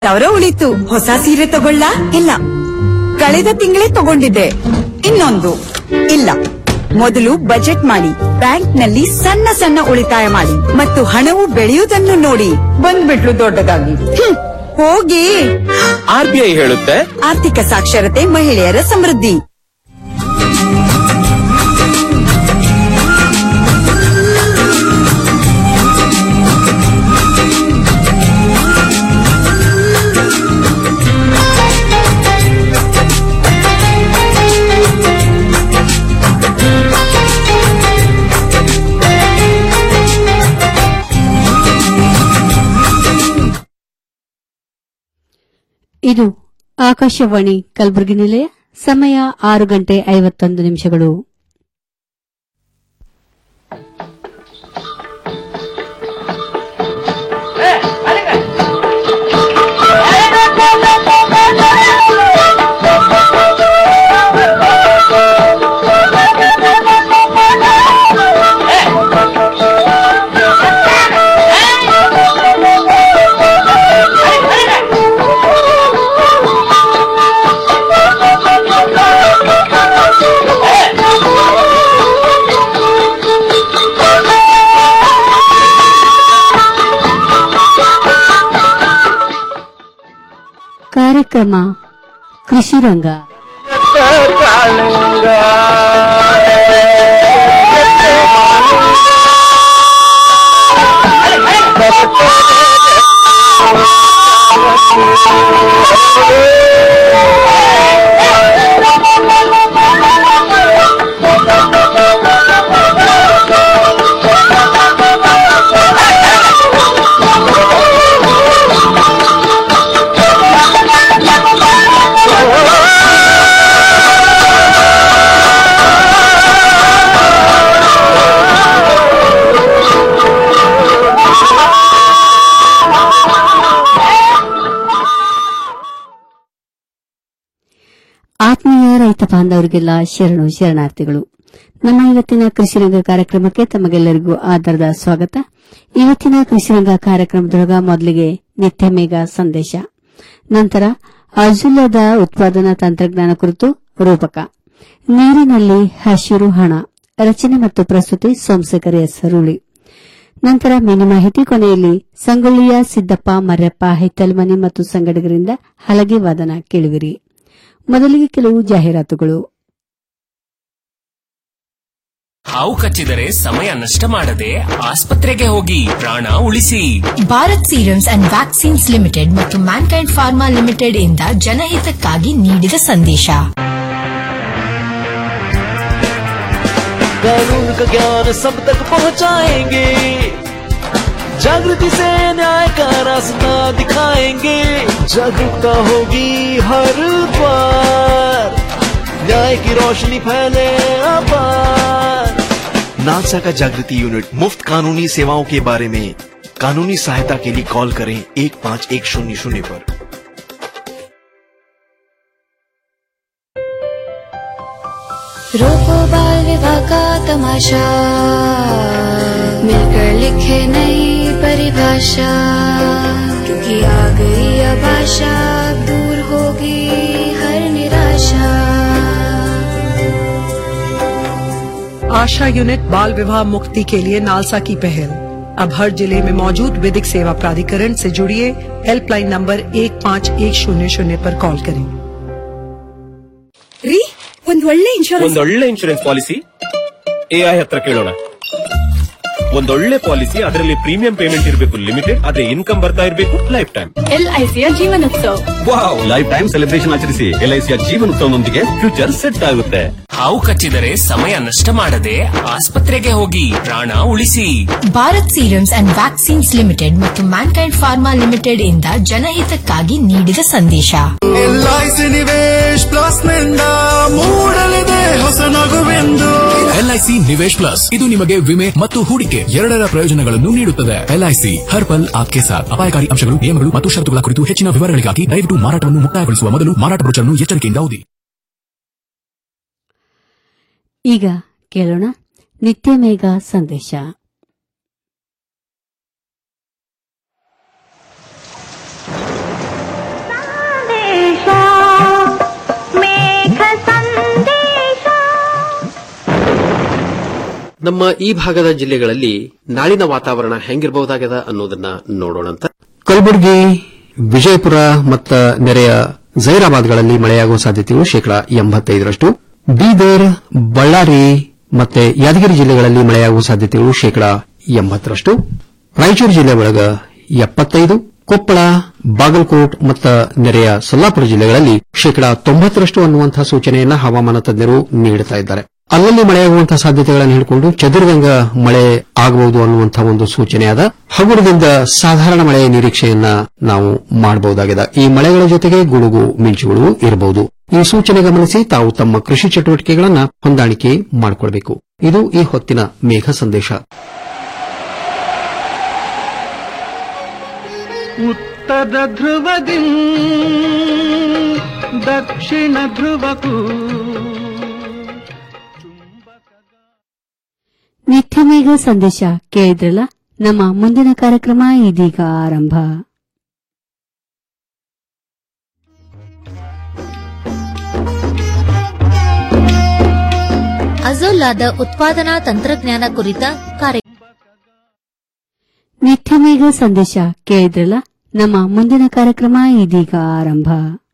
ಸಾವಿರ ಉಳಿತು ಹೊಸ ಸೀರೆ ತಗೊಳ್ಳ ಇಲ್ಲ ಕಳೆದ ತಿಂಗಳೇ ತಗೊಂಡಿದ್ದೆ ಇನ್ನೊಂದು ಇಲ್ಲ ಮೊದಲು ಬಜೆಟ್ ಮಾಡಿ ಬ್ಯಾಂಕ್ನಲ್ಲಿ ಸಣ್ಣ ಸಣ್ಣ ಉಳಿತಾಯ ಮಾಡಿ ಮತ್ತು ಹಣವು ಬೆಳೆಯುವುದನ್ನು ನೋಡಿ ಬಂದ್ಬಿಟ್ಲು ದೊಡ್ಡದಾಗಿ ಹ್ಮ್, ಹೋಗಿ ಆರ್ಬಿಐ ಹೇಳುತ್ತೆ ಆರ್ಥಿಕ ಸಾಕ್ಷರತೆ ಮಹಿಳೆಯರ ಸಮೃದ್ಧಿ ಇದು ಆಕಾಶವಾಣಿ ಕಲಬುರಗಿ ನಿಲಯ ಸಮಯ ಆರು ಗಂಟೆ ಐವತ್ತೊಂದು ನಿಮಿಷಗಳು ಕಾರ್ಯಕ್ರಮ ಕೃಷಿ ರಂಗ ಆತ್ಮೀಯ ರೈತ ಬಾಂಧವರಿಗೆಲ್ಲ ಶರಣು ಶರಣಾರ್ಥಿಗಳು ನಮ್ಮ ಇವತ್ತಿನ ಕೃಷಿರಂಗ ಕಾರ್ಯಕ್ರಮಕ್ಕೆ ತಮಗೆಲ್ಲರಿಗೂ ಆಧಾರದ ಸ್ವಾಗತ ಇವತ್ತಿನ ಕೃಷಿರಂಗ ಕಾರ್ಯಕ್ರಮದೊಳಗ ಮೊದಲಿಗೆ ನಿತ್ಯ ಮೇಘ ಸಂದೇಶ ನಂತರ ಅಜುಲ್ಲದ ಉತ್ಪಾದನಾ ತಂತ್ರಜ್ಞಾನ ಕುರಿತು ರೂಪಕ ನೀರಿನಲ್ಲಿ ಹಸಿರು ಹಣ ರಚನೆ ಮತ್ತು ಪ್ರಸ್ತುತಿ ಸೋಮಶೇಖರ್ ಎಸ್ ರೂಳಿ ನಂತರ ಮಿನಿ ಮಾಹಿತಿ ಕೊನೆಯಲ್ಲಿ ಸಂಗೊಳ್ಳಿಯ ಸಿದ್ದಪ್ಪ ಮರ್ಯಪ್ಪ ಹಿತ್ತಲ್ಮನಿ ಮತ್ತು ಸಂಗಡಿಗರಿಂದ ಹಲಗೆ ವಾದನ ಕೇಳುವಿರಿ ಮೊದಲಿಗೆ ಕೆಲವು ಜಾಹೀರಾತುಗಳು ಹಾವು ಕಚ್ಚಿದರೆ ಸಮಯ ನಷ್ಟ ಮಾಡದೆ ಆಸ್ಪತ್ರೆಗೆ ಹೋಗಿ ಪ್ರಾಣ ಉಳಿಸಿ Bharat serums and vaccines limited ಮತ್ತು ಮ್ಯಾನ್ಕೈಂಡ್ ಫಾರ್ಮಾ ಲಿಮಿಟೆಡ್ ಇಂದ ಜನಹಿತಕ್ಕಾಗಿ ನೀಡಿದ ಸಂದೇಶ कानून का ज्ञान सब तक पहुंचाएंगे जागृति से न्याय का रास्ता दिखाएंगे जागरूकता होगी हर द्वार न्याय की रोशनी फैले अपार नालसा का जागृति यूनिट मुफ्त कानूनी सेवाओं के बारे में कानूनी सहायता के लिए कॉल करें एक पाँच एक शून्य शून्य पर रोको बाल विवाह का तमाशा मिलकर लिखे नई परिभाषा क्योंकि आ गई अब आशा अब दूर होगी हर निराशा आशा यूनिट बाल विवाह मुक्ति के लिए नालसा की पहल अब हर जिले में मौजूद विधिक सेवा प्राधिकरण से जुड़िए हेल्पलाइन नंबर एक पाँच एक शून्य शून्य पर कॉल करें ರೀ ಒಂದ್ ಒಳ್ಳೆ ಇನ್ಶೂರೆನ್ಸ್ ಒಂದೊಳ್ಳೆ ಇನ್ಶೂರೆನ್ಸ್ ಪಾಲಿಸಿ ಎಐ ಹತ್ರ ಕೇಳೋಣ ಒಂದೊಳ್ಳೆ ಪಾಲಿಸಿ ಅದರಲ್ಲಿ ಪ್ರೀಮಿಯಂ ಪೇಮೆಂಟ್ ಇರಬೇಕು ಲಿಮಿಟೆಡ್ ಅದೇ ಇನ್ಕಮ್ ಬರ್ತಾ ಇರಬೇಕು ಲೈಫ್ ಟೈಮ್ ಎಲ್ಐಸಿಯ ಜೀವನೋತ್ಸವ ವಾವ್ ಲೈಫ್ ಟೈಮ್ ಸೆಲೆಬ್ರೇಷನ್ ಆಚರಿಸಿ ಎಲ್ಐಸಿಯ ಜೀವನೋತ್ಸವನೊಂದಿಗೆ ಫ್ಯೂಚರ್ ಸೆಟ್ ಆಗುತ್ತೆ ಹಾವು ಕಚ್ಚಿದರೆ ಸಮಯ ನಷ್ಟ ಮಾಡದೆ ಆಸ್ಪತ್ರೆಗೆ ಹೋಗಿ ಪ್ರಾಣ ಉಳಿಸಿ Bharat serums and vaccines limited ಮತ್ತು ಮ್ಯಾನ್ಕೈಂಡ್ ಫಾರ್ಮಾ ಲಿಮಿಟೆಡ್ ಇಂದ ಜನಹಿತಕ್ಕಾಗಿ ನೀಡಿದ ಸಂದೇಶ ಎಲ್ಐಸಿ ನಿವೇಶ್ ಪ್ಲಸ್ ನಿಂದ ಮೂಡಲಿದೆ ಹೊಸ ನಗುವೆಂದು ಎಲ್ಐಸಿ ನಿವೇಶ್ ಪ್ಲಸ್ ಇದು ನಿಮಗೆ ವಿಮೆ ಮತ್ತು ಹೂಡಿಕೆ ಎರಡರ ಪ್ರಯೋಜನಗಳನ್ನು ನೀಡುತ್ತದೆ ಎಲ್ಐಸಿ ಹರ್ ಪಲ್ ಆಪ್ಕೆ ಸಾಥ್ ಅಪಾಯಕಾರಿ ಅಂಶಗಳು ನಿಯಮಗಳು ಮತ್ತು ಷರತ್ತುಗಳ ಕುರಿತು ಹೆಚ್ಚಿನ ವಿವರಗಳಿಗಾಗಿ ದಯವಿಟ್ಟು ಮಾರಾಟವನ್ನು ಮುಕ್ತಾಯಗೊಳಿಸುವ ಮೊದಲು ಮಾರಾಟ ಬ್ರೋಚರ್ನ್ನು ಎಚ್ಚರಿಕೆಯಿಂದ ಓದಿ ಈಗ ಕೇಳೋಣ ನಿತ್ಯ ಮೇಘ ಸಂದೇಶ ನಮ್ಮ ಈ ಭಾಗದ ಜಿಲ್ಲೆಗಳಲ್ಲಿ ನಾಳಿನ ವಾತಾವರಣ ಹೆಂಗಿರಬಹುದಾಗದ ಅನ್ನೋದನ್ನ ನೋಡೋಣಂತ ಕಲಬುರಗಿ ವಿಜಯಪುರ ಮತ್ತು ನೆರೆಯ ಜೈರಾಬಾದ್ಗಳಲ್ಲಿ ಮಳೆಯಾಗುವ ಸಾಧ್ಯತೆಗಳು ಶೇಕಡಾ ಎಂಬತ್ತೈದರಷ್ಟು ಬೀದರ್ ಬಳ್ಳಾರಿ ಮತ್ತೆ ಯಾದಗಿರಿ ಜಿಲ್ಲೆಗಳಲ್ಲಿ ಮಳೆಯಾಗುವ ಸಾಧ್ಯತೆಗಳು ಶೇಕಡಾ ಎಂಬತ್ತರಷ್ಟು ರಾಯಚೂರು ಜಿಲ್ಲೆ ಒಳಗ ಎಪ್ಪತ್ತೈದು ಕೊಪ್ಪಳ ಬಾಗಲಕೋಟ್ ಮತ್ತು ನೆರೆಯ ಸೊಲ್ಲಾಪುರ ಜಿಲ್ಲೆಗಳಲ್ಲಿ ಶೇಕಡಾ ತೊಂಬತ್ತರಷ್ಟು ಅನ್ನುವಂತಹ ಸೂಚನೆಯನ್ನ ಹವಾಮಾನ ತಜ್ಞರು ನೀಡುತ್ತಾ ಇದ್ದಾರೆ ಅಲ್ಲಲ್ಲಿ ಮಳೆಯಾಗುವಂತಹ ಸಾಧ್ಯತೆಗಳನ್ನು ಹಿಡ್ಕೊಂಡು ಚದುರಿದಂಗ ಮಳೆ ಆಗಬಹುದು ಅನ್ನುವಂತಹ ಒಂದು ಸೂಚನೆಯಾದ ಹಗುರದಿಂದ ಸಾಧಾರಣ ಮಳೆಯ ನಿರೀಕ್ಷೆಯನ್ನ ನಾವು ಮಾಡಬಹುದಾಗಿದೆ ಈ ಮಳೆಗಳ ಜೊತೆಗೆ ಗುಡುಗು ಮಿಂಚುಗಳು ಇರಬಹುದು ಈ ಸೂಚನೆ ಗಮನಿಸಿ ತಾವು ತಮ್ಮ ಕೃಷಿ ಚಟುವಟಿಕೆಗಳನ್ನ ಹೊಂದಾಣಿಕೆ ಮಾಡಿಕೊಳ್ಬೇಕು ಇದು ಈ ಹೊತ್ತಿನ ಮೇಘ ಸಂದೇಶ ಉತ್ತರ ಧ್ರುವದಿ ದಕ್ಷಿಣ ಧ್ರುವಕ್ಕೂ ನಿತ್ಯ ಮೇಘ ಸಂದೇಶ ಕೇಳಿದ್ರಲ್ಲ ನಮ್ಮ ಮುಂದಿನ ಕಾರ್ಯಕ್ರಮ ಇದೀಗ ಆರಂಭ ಅಜೋಲಾದ ಉತ್ಪಾದನಾ ತಂತ್ರಜ್ಞಾನ ಕುರಿತ ಕಾರ್ಯ ನಿತ್ಯ ಮೇಘ ಸಂದೇಶ ಕೇಳಿದ್ರಲ್ಲ ನಮ್ಮ ಮುಂದಿನ ಕಾರ್ಯಕ್ರಮ ಇದೀಗ ಆರಂಭ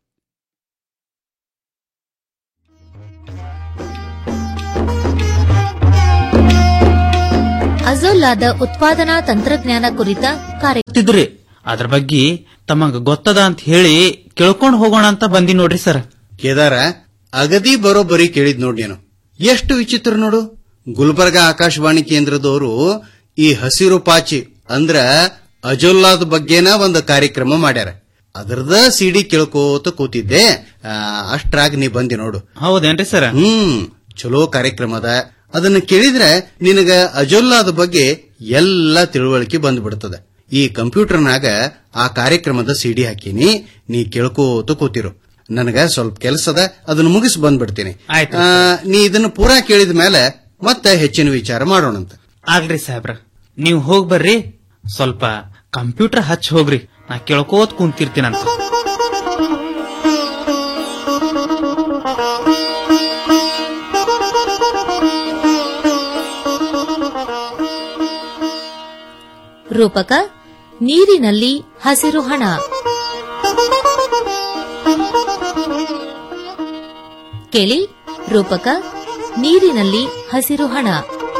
ಅಜೋಲಾದ ಉತ್ಪಾದನಾ ತಂತ್ರಜ್ಞಾನ ಕುರಿತ ಕಾರ್ಯ ಗೊತ್ತಿದ್ರಿ ಅದ್ರ ಬಗ್ಗೆ ತಮಗ ಗೊತ್ತದ ಅಂತ ಹೇಳಿ ಕೇಳ್ಕೊಂಡ್ ಹೋಗೋಣ ಅಂತ ಬಂದಿ ನೋಡ್ರಿ ಸರ್ ಕೇದಾರ ಅಗದಿ ಬರೋಬ್ಬರಿ ಕೇಳಿದ್ ನೋಡ್ ನೀನು ಎಷ್ಟು ವಿಚಿತ್ರ ನೋಡು ಗುಲ್ಬರ್ಗ ಆಕಾಶವಾಣಿ ಕೇಂದ್ರದವರು ಈ ಹಸಿರು ಪಾಚಿ ಅಂದ್ರ ಅಜೊಲ್ಲಾದ ಬಗ್ಗೆನ ಒಂದು ಕಾರ್ಯಕ್ರಮ ಮಾಡ್ಯಾರ ಅದರದ ಸಿಡಿ ಕೇಳ್ಕೋತ ಕೂತಿದ್ದೆ ಆ, ಅಷ್ಟ್ರಾಗ್ ನೀ ಬಂದಿ ನೋಡು ಹೌದೇನ್ರಿ ಸರ್ ಹ್ಮ್ ಚಲೋ ಕಾರ್ಯಕ್ರಮ ಅದ ಅದನ್ನ ಕೇಳಿದ್ರೆ ನಿನಗ ಅಜೊಲ್ಲಾದ ಬಗ್ಗೆ ಎಲ್ಲ ತಿಳುವಳಿಕೆ ಬಂದ್ಬಿಡ್ತದೆ ಈ ಕಂಪ್ಯೂಟರ್ನಾಗ ಆ ಕಾರ್ಯಕ್ರಮದ ಸಿಡಿ ಹಾಕೀನಿ ನೀ ಕೇಳ್ಕೋತ ಕೂತಿರು ನನಗ ಸ್ವಲ್ಪ ಕೆಲಸದ ಅದನ್ನ ಮುಗಿಸಿ ಬಂದ್ಬಿಡ್ತೀನಿ ಆಯ್ತು. ಆ, ನೀ ಇದನ್ನ ಪೂರಾ ಕೇಳಿದ ಮೇಲೆ ಮತ್ತೆ ಹೆಚ್ಚಿನ ವಿಚಾರ ಮಾಡೋಣಂತ ಆಗ್ರಿ ಸಾಹೇಬ್ರ ನೀವು ಹೋಗ್ ಬರ್ರಿ ಸ್ವಲ್ಪ ಕಂಪ್ಯೂಟರ್ ಹಚ್ ಹೋಗ್ರಿ ನಾ ಕೇಳ್ಕೋತ್ ಕುಂತಿರ್ತೀನಂತ ರೂಪಕ ನೀರಿನಲ್ಲಿ ಹಸಿರು ಹಣ ಕೇಳಿ ರೂಪಕ ನೀರಿನಲ್ಲಿ ಹಸಿರು ಹಣ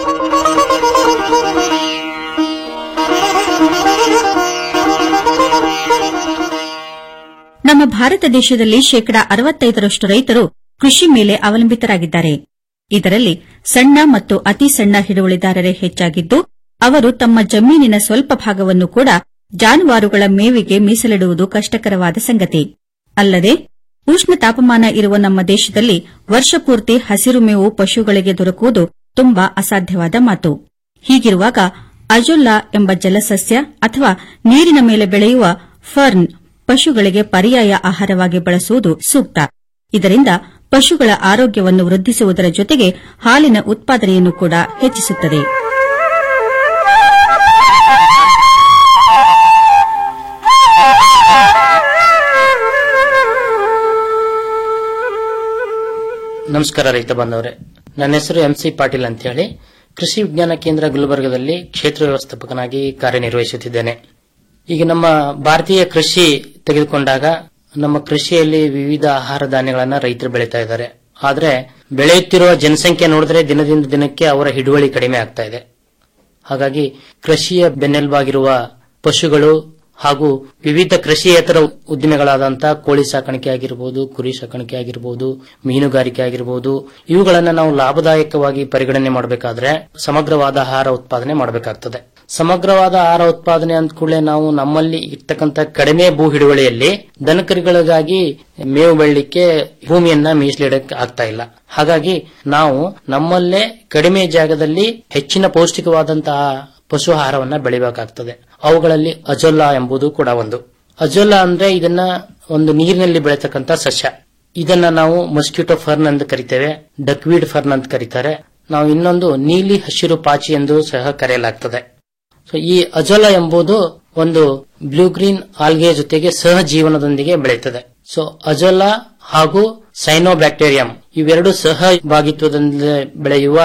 ನಮ್ಮ ಭಾರತ ದೇಶದಲ್ಲಿ ಶೇಕಡಾ ಅರವತ್ತೈದರಷ್ಟು ರೈತರು ಕೃಷಿ ಮೇಲೆ ಅವಲಂಬಿತರಾಗಿದ್ದಾರೆ ಇದರಲ್ಲಿ ಸಣ್ಣ ಮತ್ತು ಅತಿ ಸಣ್ಣ ಹಿಡುವಳಿದಾರರೇ ಹೆಚ್ಚಾಗಿದ್ದು ಅವರು ತಮ್ಮ ಜಮೀನಿನ ಸ್ವಲ್ಪ ಭಾಗವನ್ನು ಕೂಡ ಜಾನುವಾರುಗಳ ಮೇವಿಗೆ ಮೀಸಲಿಡುವುದು ಕಷ್ಟಕರವಾದ ಸಂಗತಿ ಅಲ್ಲದೆ ಉಷ್ಣ ತಾಪಮಾನ ಇರುವ ನಮ್ಮ ದೇಶದಲ್ಲಿ ವರ್ಷಪೂರ್ತಿ ಹಸಿರು ಮೇವು ಪಶುಗಳಿಗೆ ದೊರಕುವುದು ತುಂಬಾ ಅಸಾಧ್ಯವಾದ ಮಾತು ಹೀಗಿರುವಾಗ ಅಜೊಲ್ಲಾ ಎಂಬ ಜಲಸಸ್ಯ ಅಥವಾ ನೀರಿನ ಮೇಲೆ ಬೆಳೆಯುವ ಫರ್ನ್ ಪಶುಗಳಿಗೆ ಪರ್ಯಾಯ ಆಹಾರವಾಗಿ ಬಳಸುವುದು ಸೂಕ್ತ ಇದರಿಂದ ಪಶುಗಳ ಆರೋಗ್ಯವನ್ನು ವೃದ್ಧಿಸುವುದರ ಜೊತೆಗೆ ಹಾಲಿನ ಉತ್ಪಾದನೆಯನ್ನು ಕೂಡ ಹೆಚ್ಚಿಸುತ್ತದೆ ನಮಸ್ಕಾರ ರೈತ ಬಾಂಧವರೇ ನನ್ನ ಹೆಸರು ಎಂ ಸಿ ಪಾಟೀಲ್ ಅಂತ ಹೇಳಿ ಕೃಷಿ ವಿಜ್ಞಾನ ಕೇಂದ್ರ ಗುಲ್ಬರ್ಗದಲ್ಲಿ ಕ್ಷೇತ್ರ ವ್ಯವಸ್ಥಾಪಕನಾಗಿ ಕಾರ್ಯನಿರ್ವಹಿಸುತ್ತಿದ್ದೇನೆ ಈಗ ನಮ್ಮ ಭಾರತೀಯ ಕೃಷಿ ತೆಗೆದುಕೊಂಡಾಗ ನಮ್ಮ ಕೃಷಿಯಲ್ಲಿ ವಿವಿಧ ಆಹಾರ ಧಾನ್ಯಗಳನ್ನ ರೈತರು ಬೆಳೀತಾ ಇದ್ದಾರೆ ಆದ್ರೆ ಬೆಳೆಯುತ್ತಿರುವ ಜನಸಂಖ್ಯೆ ನೋಡಿದ್ರೆ ದಿನದಿಂದ ದಿನಕ್ಕೆ ಅವರ ಹಿಡುವಳಿ ಕಡಿಮೆ ಆಗ್ತಾ ಇದೆ ಹಾಗಾಗಿ ಕೃಷಿಯ ಬೆನ್ನೆಲುಬಾಗಿರುವ ಪಶುಗಳು ಹಾಗೂ ವಿವಿಧ ಕೃಷಿಯೇತರ ಉದ್ದಿಮೆಗಳಾದಂತಹ ಕೋಳಿ ಸಾಕಾಣಿಕೆ ಆಗಿರಬಹುದು ಕುರಿ ಸಾಕಾಣಿಕೆ ಆಗಿರಬಹುದು ಮೀನುಗಾರಿಕೆ ಆಗಿರಬಹುದು ಇವುಗಳನ್ನ ನಾವು ಲಾಭದಾಯಕವಾಗಿ ಪರಿಗಣನೆ ಮಾಡಬೇಕಾದ್ರೆ ಸಮಗ್ರವಾದ ಆಹಾರ ಉತ್ಪಾದನೆ ಮಾಡಬೇಕಾಗ್ತದೆ ಸಮಗ್ರವಾದ ಆಹಾರ ಉತ್ಪಾದನೆ ಅಂದ ಕೂಡಲೇ ನಾವು ನಮ್ಮಲ್ಲಿ ಇರ್ತಕ್ಕಂಥ ಕಡಿಮೆ ಭೂ ಹಿಡುವಳಿಯಲ್ಲಿ ದನಕರಿಗಳಿಗಾಗಿ ಮೇವು ಬೆಳಲಿಕ್ಕೆ ಭೂಮಿಯನ್ನ ಮೀಸಲಿಡಕ್ಕೆ ಆಗ್ತಾ ಇಲ್ಲ ಹಾಗಾಗಿ ನಾವು ನಮ್ಮಲ್ಲೇ ಕಡಿಮೆ ಜಾಗದಲ್ಲಿ ಹೆಚ್ಚಿನ ಪೌಷ್ಟಿಕವಾದಂತಹ ಪಶು ಆಹಾರವನ್ನ ಬೆಳಿಬೇಕಾಗ್ತದೆ ಅವುಗಳಲ್ಲಿ ಅಜೊಲ್ಲಾ ಎಂಬುದು ಕೂಡ ಒಂದು ಅಜೊಲ್ಲಾ ಅಂದ್ರೆ ಇದನ್ನ ಒಂದು ನೀರಿನಲ್ಲಿ ಬೆಳೆತಕ್ಕಂತ ಸಸ್ಯ ಇದನ್ನ ನಾವು ಮಸ್ಕಿಟೋ ಫರ್ನ್ ಅಂತ ಕರಿತೇವೆ ಡಕ್ವೀಡ್ ಫರ್ನ್ ಅಂತ ಕರೀತಾರೆ ನಾವು ಇನ್ನೊಂದು ನೀಲಿ ಹಸಿರು ಪಾಚಿ ಎಂದು ಸಹ ಕರೆಯಲಾಗ್ತದೆ ಸೊ ಈ ಅಜೋಲಾ ಎಂಬುದು ಒಂದು ಬ್ಲೂ ಗ್ರೀನ್ ಆಲ್ಗೆ ಜೊತೆಗೆ ಸಹ ಜೀವನದೊಂದಿಗೆ ಬೆಳೆಯುತ್ತದೆ ಸೊ ಅಜೋಲಾ ಹಾಗೂ ಸೈನೋಬ್ಯಾಕ್ಟೀರಿಯಂ ಇವೆರಡು ಸಹ ಭಾಗಿತ್ವದಿಂದ ಬೆಳೆಯುವ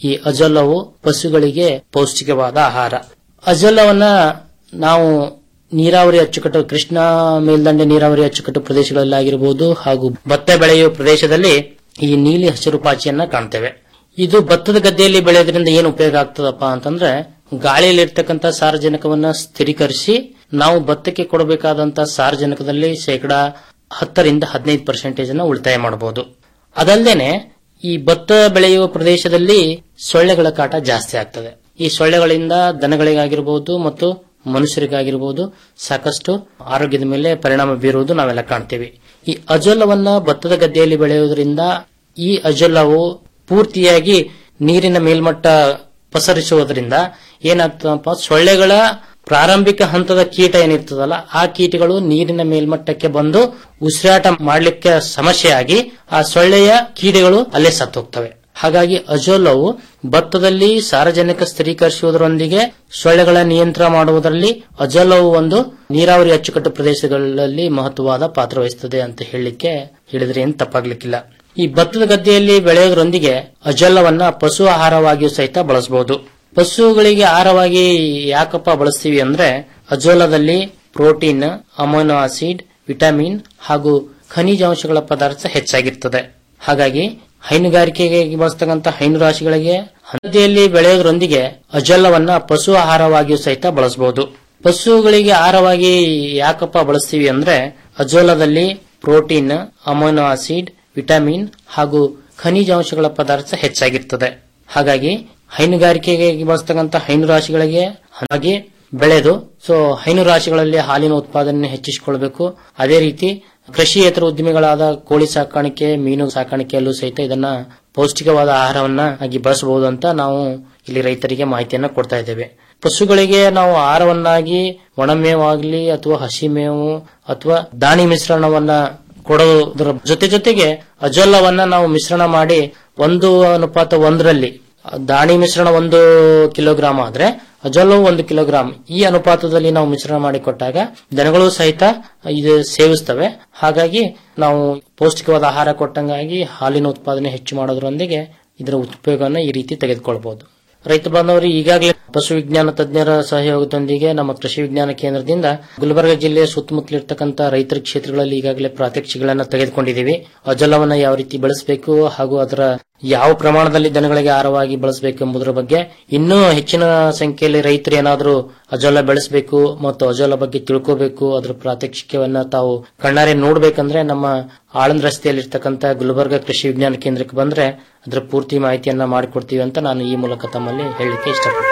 ಈ ಅಜೋಲವು ಪಶುಗಳಿಗೆ ಪೌಷ್ಟಿಕವಾದ ಆಹಾರ ಅಜೋಲವನ್ನ ನಾವು ನೀರಾವರಿ ಅಚ್ಚುಕಟ್ಟು ಕೃಷ್ಣಾ ಮೇಲ್ದಂಡೆ ನೀರಾವರಿ ಅಚ್ಚುಕಟ್ಟು ಪ್ರದೇಶಗಳಲ್ಲಿ ಆಗಿರಬಹುದು ಹಾಗೂ ಭತ್ತ ಬೆಳೆಯುವ ಪ್ರದೇಶದಲ್ಲಿ ಈ ನೀಲಿ ಹಸಿರು ಪಾಚಿಯನ್ನ ಕಾಣ್ತೇವೆ ಇದು ಭತ್ತದ ಗದ್ದೆಯಲ್ಲಿ ಬೆಳೆಯೋದ್ರಿಂದ ಏನು ಉಪಯೋಗ ಆಗ್ತದಪ್ಪ ಅಂತಂದ್ರೆ ಗಾಳಿಯಲ್ಲಿರ್ತಕ್ಕಂಥ ಸಾರಜನಕವನ್ನ ಸ್ಥಿರೀಕರಿಸಿ ನಾವು ಭತ್ತಕ್ಕೆ ಕೊಡಬೇಕಾದಂತ ಸಾರಜನಕದಲ್ಲಿ ಶೇಕಡಾ ಹತ್ತರಿಂದ ಹದಿನೈದು ಪರ್ಸೆಂಟೇಜ್ ಅನ್ನ ಉಳಿತಾಯ ಮಾಡಬಹುದು ಅದಲ್ಲದೆ ಈ ಭತ್ತ ಬೆಳೆಯುವ ಪ್ರದೇಶದಲ್ಲಿ ಸೊಳ್ಳೆಗಳ ಕಾಟ ಜಾಸ್ತಿ ಆಗ್ತದೆ ಈ ಸೊಳ್ಳೆಗಳಿಂದ ದನಗಳಿಗಾಗಿರಬಹುದು ಮತ್ತು ಮನುಷ್ಯರಿಗಾಗಿರಬಹುದು ಸಾಕಷ್ಟು ಆರೋಗ್ಯದ ಮೇಲೆ ಪರಿಣಾಮ ಬೀರುವುದು ನಾವೆಲ್ಲ ಕಾಣ್ತೇವೆ ಈ ಅಜೋಲವನ್ನ ಭತ್ತದ ಗದ್ದೆಯಲ್ಲಿ ಬೆಳೆಯುವುದರಿಂದ ಈ ಅಜೋಲವು ಪೂರ್ತಿಯಾಗಿ ನೀರಿನ ಮೇಲ್ಮಟ್ಟ ಪಸರಿಸುವುದರಿಂದ ಏನಾಗ್ತದಪ್ಪ ಸೊಳ್ಳೆಗಳ ಪ್ರಾರಂಭಿಕ ಹಂತದ ಕೀಟ ಏನಿರ್ತದಲ್ಲ ಆ ಕೀಟಗಳು ನೀರಿನ ಮೇಲ್ಮಟ್ಟಕ್ಕೆ ಬಂದು ಉಸಿರಾಟ ಮಾಡಲಿಕ್ಕೆ ಸಮಸ್ಯೆಯಾಗಿ ಆ ಸೊಳ್ಳೆಯ ಕೀಡೆಗಳು ಅಲ್ಲೇ ಸತ್ತೋಗ್ತವೆ ಹಾಗಾಗಿ ಅಜೋಲವು ಭತ್ತದಲ್ಲಿ ಸಾರಜನಕ ಸ್ಥಿರೀಕರಿಸುವುದರೊಂದಿಗೆ ಸೊಳ್ಳೆಗಳ ನಿಯಂತ್ರಣ ಮಾಡುವುದರಲ್ಲಿ ಅಜೋಲವು ಒಂದು ನೀರಾವರಿ ಅಚ್ಚುಕಟ್ಟು ಪ್ರದೇಶಗಳಲ್ಲಿ ಮಹತ್ವವಾದ ಪಾತ್ರ ವಹಿಸುತ್ತದೆ ಅಂತ ಹೇಳಲಿಕ್ಕೆ ಹೇಳಿದ್ರೆ ಏನು ತಪ್ಪಾಗ್ಲಿಕ್ಕಿಲ್ಲ ಈ ಭತ್ತದ ಗದ್ದೆಯಲ್ಲಿ ಬೆಳೆಯೋದ್ರೊಂದಿಗೆ ಅಜೋಲವನ್ನ ಪಶು ಆಹಾರವಾಗಿಯೂ ಸಹಿತ ಬಳಸಬಹುದು ಪಶುಗಳಿಗೆ ಆಹಾರವಾಗಿ ಯಾಕಪ್ಪ ಬಳಸ್ತೀವಿ ಅಂದ್ರೆ ಅಜೋಲದಲ್ಲಿ ಪ್ರೋಟೀನ್ ಅಮೈನೋ ಆಸಿಡ್ ವಿಟಮಿನ್ ಹಾಗೂ ಖನಿಜಾಂಶಗಳ ಪದಾರ್ಥ ಹೆಚ್ಚಾಗಿರ್ತದೆ ಹಾಗಾಗಿ ಹೈನುಗಾರಿಕೆಗೆ ಬಳಸ್ತಕ್ಕಂಥ ಹೈನು ರಾಶಿಗಳಿಗೆ ಹಣತೆಯಲ್ಲಿ ಬೆಳೆಯೋದ್ರೊಂದಿಗೆ ಅಜೋಲವನ್ನ ಪಶು ಆಹಾರವಾಗಿಯೂ ಸಹಿತ ಬಳಸಬಹುದು ಪಶುಗಳಿಗೆ ಆಹಾರವಾಗಿ ಯಾಕಪ್ಪ ಬಳಸ್ತೀವಿ ಅಂದ್ರೆ ಅಜೋಲದಲ್ಲಿ ಪ್ರೋಟೀನ್ ಅಮೈನೋ ಆಸಿಡ್ ವಿಟಮಿನ್ ಹಾಗೂ ಖನಿಜಾಂಶಗಳ ಪದಾರ್ಥ ಹೆಚ್ಚಾಗಿರ್ತದೆ ಹಾಗಾಗಿ ಹೈನುಗಾರಿಕೆಗೆ ಬಳಸ್ತಕ್ಕಂಥ ಹೈನು ರಾಶಿಗಳಿಗೆ ಹಾಗೆ ಬೆಳೆದು ಸೊ ಹೈನು ರಾಶಿಗಳಲ್ಲಿ ಹಾಲಿನ ಉತ್ಪಾದನೆ ಹೆಚ್ಚಿಸಿಕೊಳ್ಬೇಕು ಅದೇ ರೀತಿ ಕೃಷಿಯೇತರ ಉದ್ಯಮಿಗಳಾದ ಕೋಳಿ ಸಾಕಾಣಿಕೆ ಮೀನು ಸಾಕಾಣಿಕೆಯಲ್ಲೂ ಸಹಿತ ಇದನ್ನ ಪೌಷ್ಟಿಕವಾದ ಆಹಾರವನ್ನ ಆಗಿ ಬಳಸಬಹುದು ಅಂತ ನಾವು ಇಲ್ಲಿ ರೈತರಿಗೆ ಮಾಹಿತಿಯನ್ನ ಕೊಡ್ತಾ ಇದ್ದೇವೆ ಪಶುಗಳಿಗೆ ನಾವು ಆಹಾರವನ್ನಾಗಿ ಒಣಮೇವಾಗ್ಲಿ ಅಥವಾ ಹಸಿ ಮೇವು ಅಥವಾ ದಾಣಿ ಮಿಶ್ರಣವನ್ನ ಕೊಡೋದ್ರ ಜೊತೆ ಜೊತೆಗೆ ಅಜೋಲವನ್ನ ನಾವು ಮಿಶ್ರಣ ಮಾಡಿ ಒಂದು ಅನುಪಾತ ಒಂದರಲ್ಲಿ ದಾಣಿ ಮಿಶ್ರಣ ಒಂದು ಕಿಲೋಗ್ರಾಮ್ ಆದ್ರೆ ಅಜೋಲವು ಒಂದು ಕಿಲೋಗ್ರಾಮ್ ಈ ಅನುಪಾತದಲ್ಲಿ ನಾವು ಮಿಶ್ರಣ ಮಾಡಿ ಕೊಟ್ಟಾಗ ದನಗಳು ಸಹಿತ ಇದು ಸೇವಿಸ್ತವೆ ಹಾಗಾಗಿ ನಾವು ಪೌಷ್ಟಿಕವಾದ ಆಹಾರ ಕೊಟ್ಟಂಗಾಗಿ ಹಾಲಿನ ಉತ್ಪಾದನೆ ಹೆಚ್ಚು ಮಾಡೋದ್ರೊಂದಿಗೆ ಇದರ ಉಪಯೋಗವನ್ನು ಈ ರೀತಿ ತೆಗೆದುಕೊಳ್ಬಹುದು ರೈತ ಬಾಂಧವರು ಈಗಾಗಲೇ ಪಶು ವಿಜ್ಞಾನ ತಜ್ಞರ ಸಹಯೋಗದೊಂದಿಗೆ ನಮ್ಮ ಕೃಷಿ ವಿಜ್ಞಾನ ಕೇಂದ್ರದಿಂದ ಗುಲ್ಬರ್ಗ ಜಿಲ್ಲೆಯ ಸುತ್ತಮುತ್ತಲಿರ್ತಕ್ಕಂಥ ರೈತರ ಕ್ಷೇತ್ರಗಳಲ್ಲಿ ಈಗಾಗಲೇ ಪ್ರಾತ್ಯಕ್ಷಿಗಳನ್ನ ತೆಗೆದುಕೊಂಡಿದ್ದೀವಿ ಅಜಲವನ್ನ ಯಾವ ರೀತಿ ಬೆಳೆಸಬೇಕು ಹಾಗೂ ಅದರ ಯಾವ ಪ್ರಮಾಣದಲ್ಲಿ ದನಗಳಿಗೆ ಆಹಾರವಾಗಿ ಬಳಸಬೇಕು ಎಂಬುದರ ಬಗ್ಗೆ ಇನ್ನೂ ಹೆಚ್ಚಿನ ಸಂಖ್ಯೆಯಲ್ಲಿ ರೈತರು ಏನಾದರೂ ಅಜೋಲ ಬೆಳೆಸಬೇಕು ಮತ್ತು ಅಜೋಲ ಬಗ್ಗೆ ತಿಳ್ಕೋಬೇಕು ಅದರ ಪ್ರಾತ್ಯಕ್ಷಿಕವನ್ನ ತಾವು ಕಣ್ಣಾರೆ ನೋಡ್ಬೇಕಂದ್ರೆ ನಮ್ಮ ಆಳಂದ್ ರಸ್ತೆಯಲ್ಲಿರ್ತಕ್ಕಂಥ ಗುಲ್ಬರ್ಗ ಕೃಷಿ ವಿಜ್ಞಾನ ಕೇಂದ್ರಕ್ಕೆ ಬಂದ್ರೆ ಅದರ ಪೂರ್ತಿ ಮಾಹಿತಿಯನ್ನ ಮಾಡಿಕೊಡ್ತೀವಿ ಅಂತ ನಾನು ಈ ಮೂಲಕ ತಮ್ಮಲ್ಲಿ ಹೇಳಲಿಕ್ಕೆ ಇಷ್ಟಪಡ್ತೀನಿ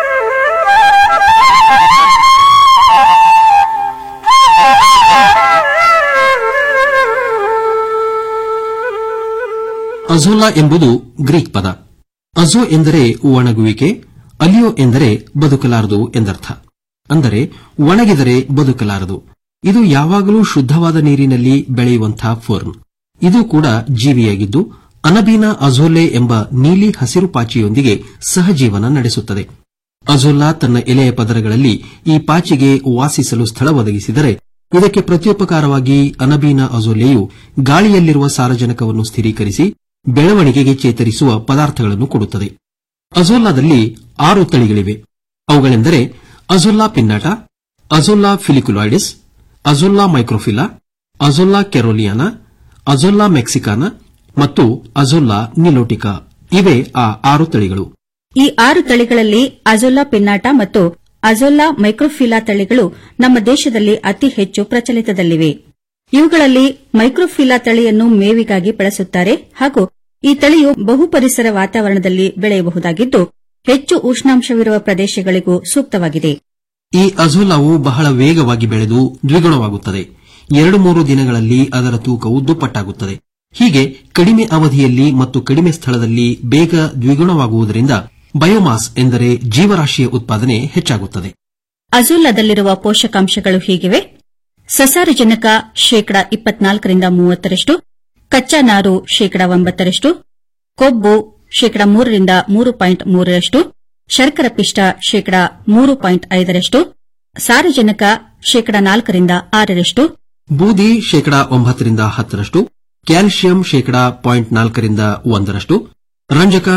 ಅಜೋಲಾ ಎಂಬುದು ಗ್ರೀಕ್ ಪದ ಅಜೋ ಎಂದರೆ ಒಣಗುವಿಕೆ ಅಲಿಯೋ ಎಂದರೆ ಬದುಕಲಾರದು ಎಂದರ್ಥ ಅಂದರೆ ಒಣಗಿದರೆ ಬದುಕಲಾರದು ಇದು ಯಾವಾಗಲೂ ಶುದ್ಧವಾದ ನೀರಿನಲ್ಲಿ ಬೆಳೆಯುವಂತಹ ಫೋರ್ನ್ ಇದು ಕೂಡ ಜೀವಿಯಾಗಿದ್ದು ಅನಬೀನಾ ಅಜೋಲೆ ಎಂಬ ನೀಲಿ ಹಸಿರು ಪಾಚಿಯೊಂದಿಗೆ ಸಹಜೀವನ ನಡೆಸುತ್ತದೆ ಅಜೋಲಾ ತನ್ನ ಎಲೆಯ ಪದರಗಳಲ್ಲಿ ಈ ಪಾಚಿಗೆ ವಾಸಿಸಲು ಸ್ಥಳ ಒದಗಿಸಿದರೆ ಇದಕ್ಕೆ ಪ್ರತ್ಯುಪಕಾರವಾಗಿ ಅನಬೀನಾ ಅಜೋಲೆಯು ಗಾಳಿಯಲ್ಲಿರುವ ಸಾರಜನಕವನ್ನು ಸ್ಥಿರೀಕರಿಸಿ ಬೆಳವಣಿಗೆಗೆ ಚೇತರಿಸುವ ಪದಾರ್ಥಗಳನ್ನು ಕೊಡುತ್ತದೆ ಅಜೋಲಾದಲ್ಲಿ ಆರು ತಳಿಗಳಿವೆ ಅವುಗಳೆಂದರೆ Azolla pinnata Azolla filiculoides Azolla microphylla Azolla caroliniana Azolla mexicana ಮತ್ತು ಅಜೋಲಾ ನಿಲೋಟಿಕಾ ಇವೆ ಆ ಆರು ತಳಿಗಳು ಈ ಆರು ತಳಿಗಳಲ್ಲಿ ಅಜೋಲಾ ಪಿನ್ನಾಟ ಮತ್ತು ಅಜೋಲಾ ಮೈಕ್ರೋಫಿಲಾ ತಳಿಗಳು ನಮ್ಮ ದೇಶದಲ್ಲಿ ಅತಿ ಹೆಚ್ಚು ಪ್ರಚಲಿತದಲ್ಲಿವೆ ಇವುಗಳಲ್ಲಿ ಮೈಕ್ರೋಫಿಲಾ ತಳಿಯನ್ನು ಮೇವಿಗಾಗಿ ಬಳಸುತ್ತಾರೆ ಹಾಗೂ ಈ ತಳಿಯು ಬಹುಪರಿಸರ ವಾತಾವರಣದಲ್ಲಿ ಬೆಳೆಯಬಹುದಾಗಿದ್ದು ಹೆಚ್ಚು ಉಷ್ಣಾಂಶವಿರುವ ಪ್ರದೇಶಗಳಿಗೂ ಸೂಕ್ತವಾಗಿದೆ ಈ ಅಜೋಲಾವು ಬಹಳ ವೇಗವಾಗಿ ಬೆಳೆದು ದ್ವಿಗುಣವಾಗುತ್ತದೆ ಎರಡು ಮೂರು ದಿನಗಳಲ್ಲಿ ಅದರ ತೂಕವು ದುಪ್ಪಟ್ಟಾಗುತ್ತದೆ ಹೀಗೆ ಕಡಿಮೆ ಅವಧಿಯಲ್ಲಿ ಮತ್ತು ಕಡಿಮೆ ಸ್ಥಳದಲ್ಲಿ ಬೇಗ ದ್ವಿಗುಣವಾಗುವುದರಿಂದ ಬಯೋಮಾಸ್ ಎಂದರೆ ಜೀವರಾಶಿಯ ಉತ್ಪಾದನೆ ಹೆಚ್ಚಾಗುತ್ತದೆ ಅಜೋಲಾದಲ್ಲಿರುವ ಪೋಷಕಾಂಶಗಳು ಹೀಗಿವೆ ಸಸಾರಜನಕ ಶೇಕಡ ಇಪ್ಪತ್ನಾಲ್ಕರಿಂದ ಮೂವತ್ತರಷ್ಟು ಕಚ್ಚಾ ನಾರು ಶೇಕಡ ಒಂಬತ್ತರಷ್ಟು ಕೊಬ್ಬು ಶೇಕಡ ಮೂರರಿಂದ ಮೂರು ಪಾಯಿಂಟ್ ಮೂರರಷ್ಟು ಶರ್ಕರ ಪಿಷ್ಟ ಶೇಕಡ ಮೂರು ಪಾಯಿಂಟ್ ಐದರಷ್ಟು ಸಾರಜನಕ ಶೇಕಡ ನಾಲ್ಕರಿಂದ ಆರರಷ್ಟು ಬೂದಿ ಶೇಕಡಾ ಒಂಬತ್ತರಿಂದ ಹತ್ತರಷ್ಟು ಕ್ಯಾಲ್ಸಿಯಂ ಶೇಕಡಾ ಪಾಯಿಂಟ್ ನಾಲ್ಕರಿಂದ ಒಂದರಷ್ಟು ರಂಜಕ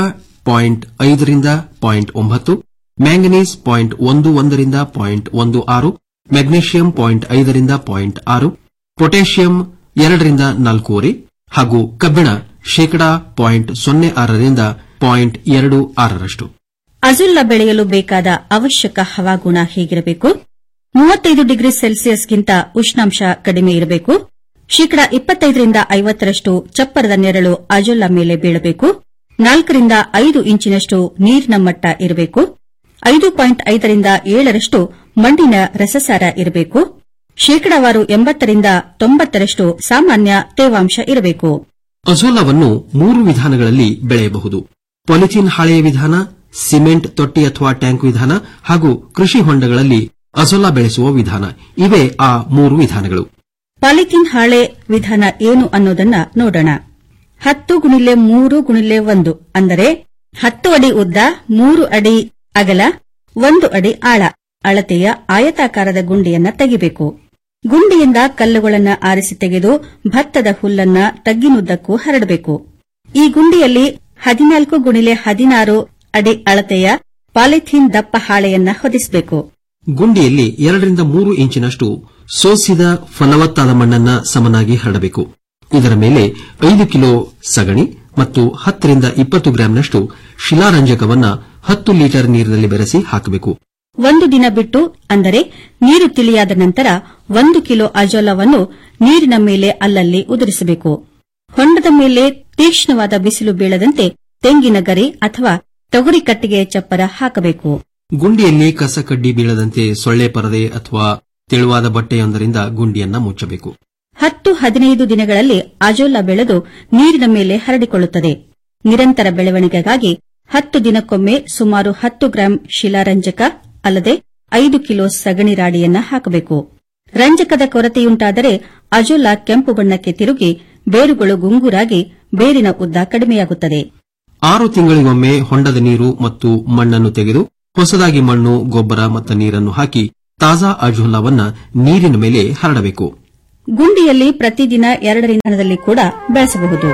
ಪಾಯಿಂಟ್ ಐದರಿಂದ ಪಾಯಿಂಟ್ ಒಂಬತ್ತು ಮ್ಯಾಂಗನೀಸ್ ಪಾಯಿಂಟ್ ಒಂದು ಒಂದರಿಂದ ಪಾಯಿಂಟ್ ಒಂದು ಆರು ಮೆಗ್ನೀಷಿಯಂ ಪಾಯಿಂಟ್ ಐದರಿಂದ ಪಾಯಿಂಟ್ ಆರು ಪೊಟ್ಯಾಷಿಯಂ ಎರಡರಿಂದ ನಾಲ್ಕೂವರೆ ಹಾಗೂ ಕಬ್ಬಿಣ ಶೇಕಡಾ ಪಾಯಿಂಟ್ ಸೊನ್ನೆ ಆರರಿಂದ ಪಾಯಿಂಟ್ ಎರಡು ಆರರಷ್ಟು ಅಜುಲ್ಲ ಬೆಳೆಯಲು ಬೇಕಾದ ಅವಶ್ಯಕ ಹವಾಗುಣ ಹೇಗಿರಬೇಕು ಮೂವತ್ತೈದು ಡಿಗ್ರಿ ಸೆಲ್ಸಿಯಸ್ಗಿಂತ ಉಷ್ಣಾಂಶ ಕಡಿಮೆ ಇರಬೇಕು ಶೇಕಡ ಇಪ್ಪತ್ತೈದರಿಂದ ಐವತ್ತರಷ್ಟು ಚಪ್ಪರದ ನೆರಳು ಅಜೊಲ್ಲ ಮೇಲೆ ಬೀಳಬೇಕು ನಾಲ್ಕರಿಂದ ಐದು ಇಂಚಿನಷ್ಟು ನೀರಿನ ಮಟ್ಟ ಇರಬೇಕು ಐದು ಪಾಯಿಂಟ್ ಐದರಿಂದ ಏಳರಷ್ಟು ಮಣ್ಣಿನ ರಸಸಾರ ಇರಬೇಕು ಶೇಕಡಾವಾರು ಎಂಬತ್ತರಿಂದ ತೊಂಬತ್ತರಷ್ಟು ಸಾಮಾನ್ಯ ತೇವಾಂಶ ಇರಬೇಕು ಅಜೋಲಾವನ್ನು ಮೂರು ವಿಧಾನಗಳಲ್ಲಿ ಬೆಳೆಯಬಹುದು ಪಾಲಿಥೀನ್ ಹಾಳೆಯ ವಿಧಾನ ಸಿಮೆಂಟ್ ತೊಟ್ಟಿ ಅಥವಾ ಟ್ಯಾಂಕ್ ವಿಧಾನ ಹಾಗೂ ಕೃಷಿ ಹೊಂಡಗಳಲ್ಲಿ ಅಜೋಲಾ ಬೆಳೆಸುವ ವಿಧಾನ ಇವೇ ಆ ಮೂರು ವಿಧಾನಗಳು ಪಾಲಿಥೀನ್ ಹಾಳೆ ವಿಧಾನ ಏನು ಅನ್ನೋದನ್ನ ನೋಡೋಣ ಹತ್ತು ಗುಣಿಲೆ ಮೂರು ಗುಣಿಲೆ ಒಂದು ಅಂದರೆ ಹತ್ತು ಅಡಿ ಉದ್ದ ಮೂರು ಅಡಿ ಅಗಲ ಒಂದು ಅಡಿ ಆಳ ಅಳತೆಯ ಆಯತಾಕಾರದ ಗುಂಡಿಯನ್ನ ತೆಗಿಬೇಕು ಗುಂಡಿಯಿಂದ ಕಲ್ಲುಗಳನ್ನ ಆರಿಸಿ ತೆಗೆದು ಭತ್ತದ ಹುಲ್ಲನ್ನ ತಗ್ಗಿನುದ್ದಕ್ಕೂ ಹರಡಬೇಕು ಈ ಗುಂಡಿಯಲ್ಲಿ ಹದಿನಾಲ್ಕು ಗುಣಿಲೆ ಹದಿನಾರು ಅಡಿ ಅಳತೆಯ ಪಾಲಿಥೀನ್ ದಪ್ಪ ಹಾಳೆಯನ್ನ ಹೊದಿಸಬೇಕು ಗುಂಡಿಯಲ್ಲಿ ಎರಡರಿಂದ ಮೂರು ಇಂಚಿನಷ್ಟು ಸೋಸಿದ ಫಲವತ್ತಾದ ಮಣ್ಣನ್ನ ಸಮನಾಗಿ ಹರಡಬೇಕು ಇದರ ಮೇಲೆ ಐದು ಕಿಲೋ ಸಗಣಿ ಮತ್ತು ಹತ್ತರಿಂದ ಇಪ್ಪತ್ತು ಗ್ರಾಂನಷ್ಟು ಶಿಲಾರಂಜಕವನ್ನ ಹತ್ತು ಲೀಟರ್ ನೀರಿನಲ್ಲಿ ಬೆರೆಸಿ ಹಾಕಬೇಕು ಒಂದು ದಿನ ಬಿಟ್ಟು ಅಂದರೆ ನೀರು ತಿಳಿಯಾದ ನಂತರ ಒಂದು ಕಿಲೋ ಅಜೋಲವನ್ನು ನೀರಿನ ಮೇಲೆ ಅಲ್ಲಲ್ಲಿ ಉದುರಿಸಬೇಕು ಹೊಂಡದ ಮೇಲೆ ತೀಕ್ಷ್ಣವಾದ ಬಿಸಿಲು ಬೀಳದಂತೆ ತೆಂಗಿನ ಗರಿ ಅಥವಾ ತೊಗರಿ ಕಟ್ಟಿಗೆಯ ಚಪ್ಪರ ಹಾಕಬೇಕು ಗುಂಡಿಯಲ್ಲಿ ಕಸ ಕಡ್ಡಿ ಬೀಳದಂತೆ ಸೊಳ್ಳೆ ಪರದೆ ಅಥವಾ ತೆಳುವಾದ ಬಟ್ಟೆಯೊಂದರಿಂದ ಗುಂಡಿಯನ್ನ ಮುಚ್ಚಬೇಕು ಹತ್ತು ಹದಿನೈದು ದಿನಗಳಲ್ಲಿ ಅಜೋಲಾ ಬೆಳೆದು ನೀರಿನ ಮೇಲೆ ಹರಡಿಕೊಳ್ಳುತ್ತದೆ ನಿರಂತರ ಬೆಳವಣಿಗೆಗಾಗಿ ಹತ್ತು ದಿನಕ್ಕೊಮ್ಮೆ ಸುಮಾರು ಹತ್ತು ಗ್ರಾಂ ಶಿಲಾರಂಜಕ ಅಲ್ಲದೆ ಐದು ಕಿಲೋ ಸಗಣಿ ರಾಡಿಯನ್ನ ಹಾಕಬೇಕು ರಂಜಕದ ಕೊರತೆಯುಂಟಾದರೆ ಅಜೋಲಾ ಕೆಂಪು ಬಣ್ಣಕ್ಕೆ ತಿರುಗಿ ಬೇರುಗಳು ಗುಂಗುರಾಗಿ ಬೇರಿನ ಉದ್ದ ಕಡಿಮೆಯಾಗುತ್ತದೆ ಆರು ತಿಂಗಳಿಗೊಮ್ಮೆ ಹೊಂಡದ ನೀರು ಮತ್ತು ಮಣ್ಣನ್ನು ತೆಗೆದು ಹೊಸದಾಗಿ ಮಣ್ಣು ಗೊಬ್ಬರ ಮತ್ತು ನೀರನ್ನು ಹಾಕಿ ತಾಜಾ ಅಜೋಲಾವನ್ನ ನೀರಿನ ಮೇಲೆ ಹರಡಬೇಕು ಗುಂಡಿಯಲ್ಲಿ ಪ್ರತಿದಿನ ಎರಡರಿಂದ ದಿನದಲ್ಲಿ ಕೂಡ ಬೆಳೆಸಬಹುದು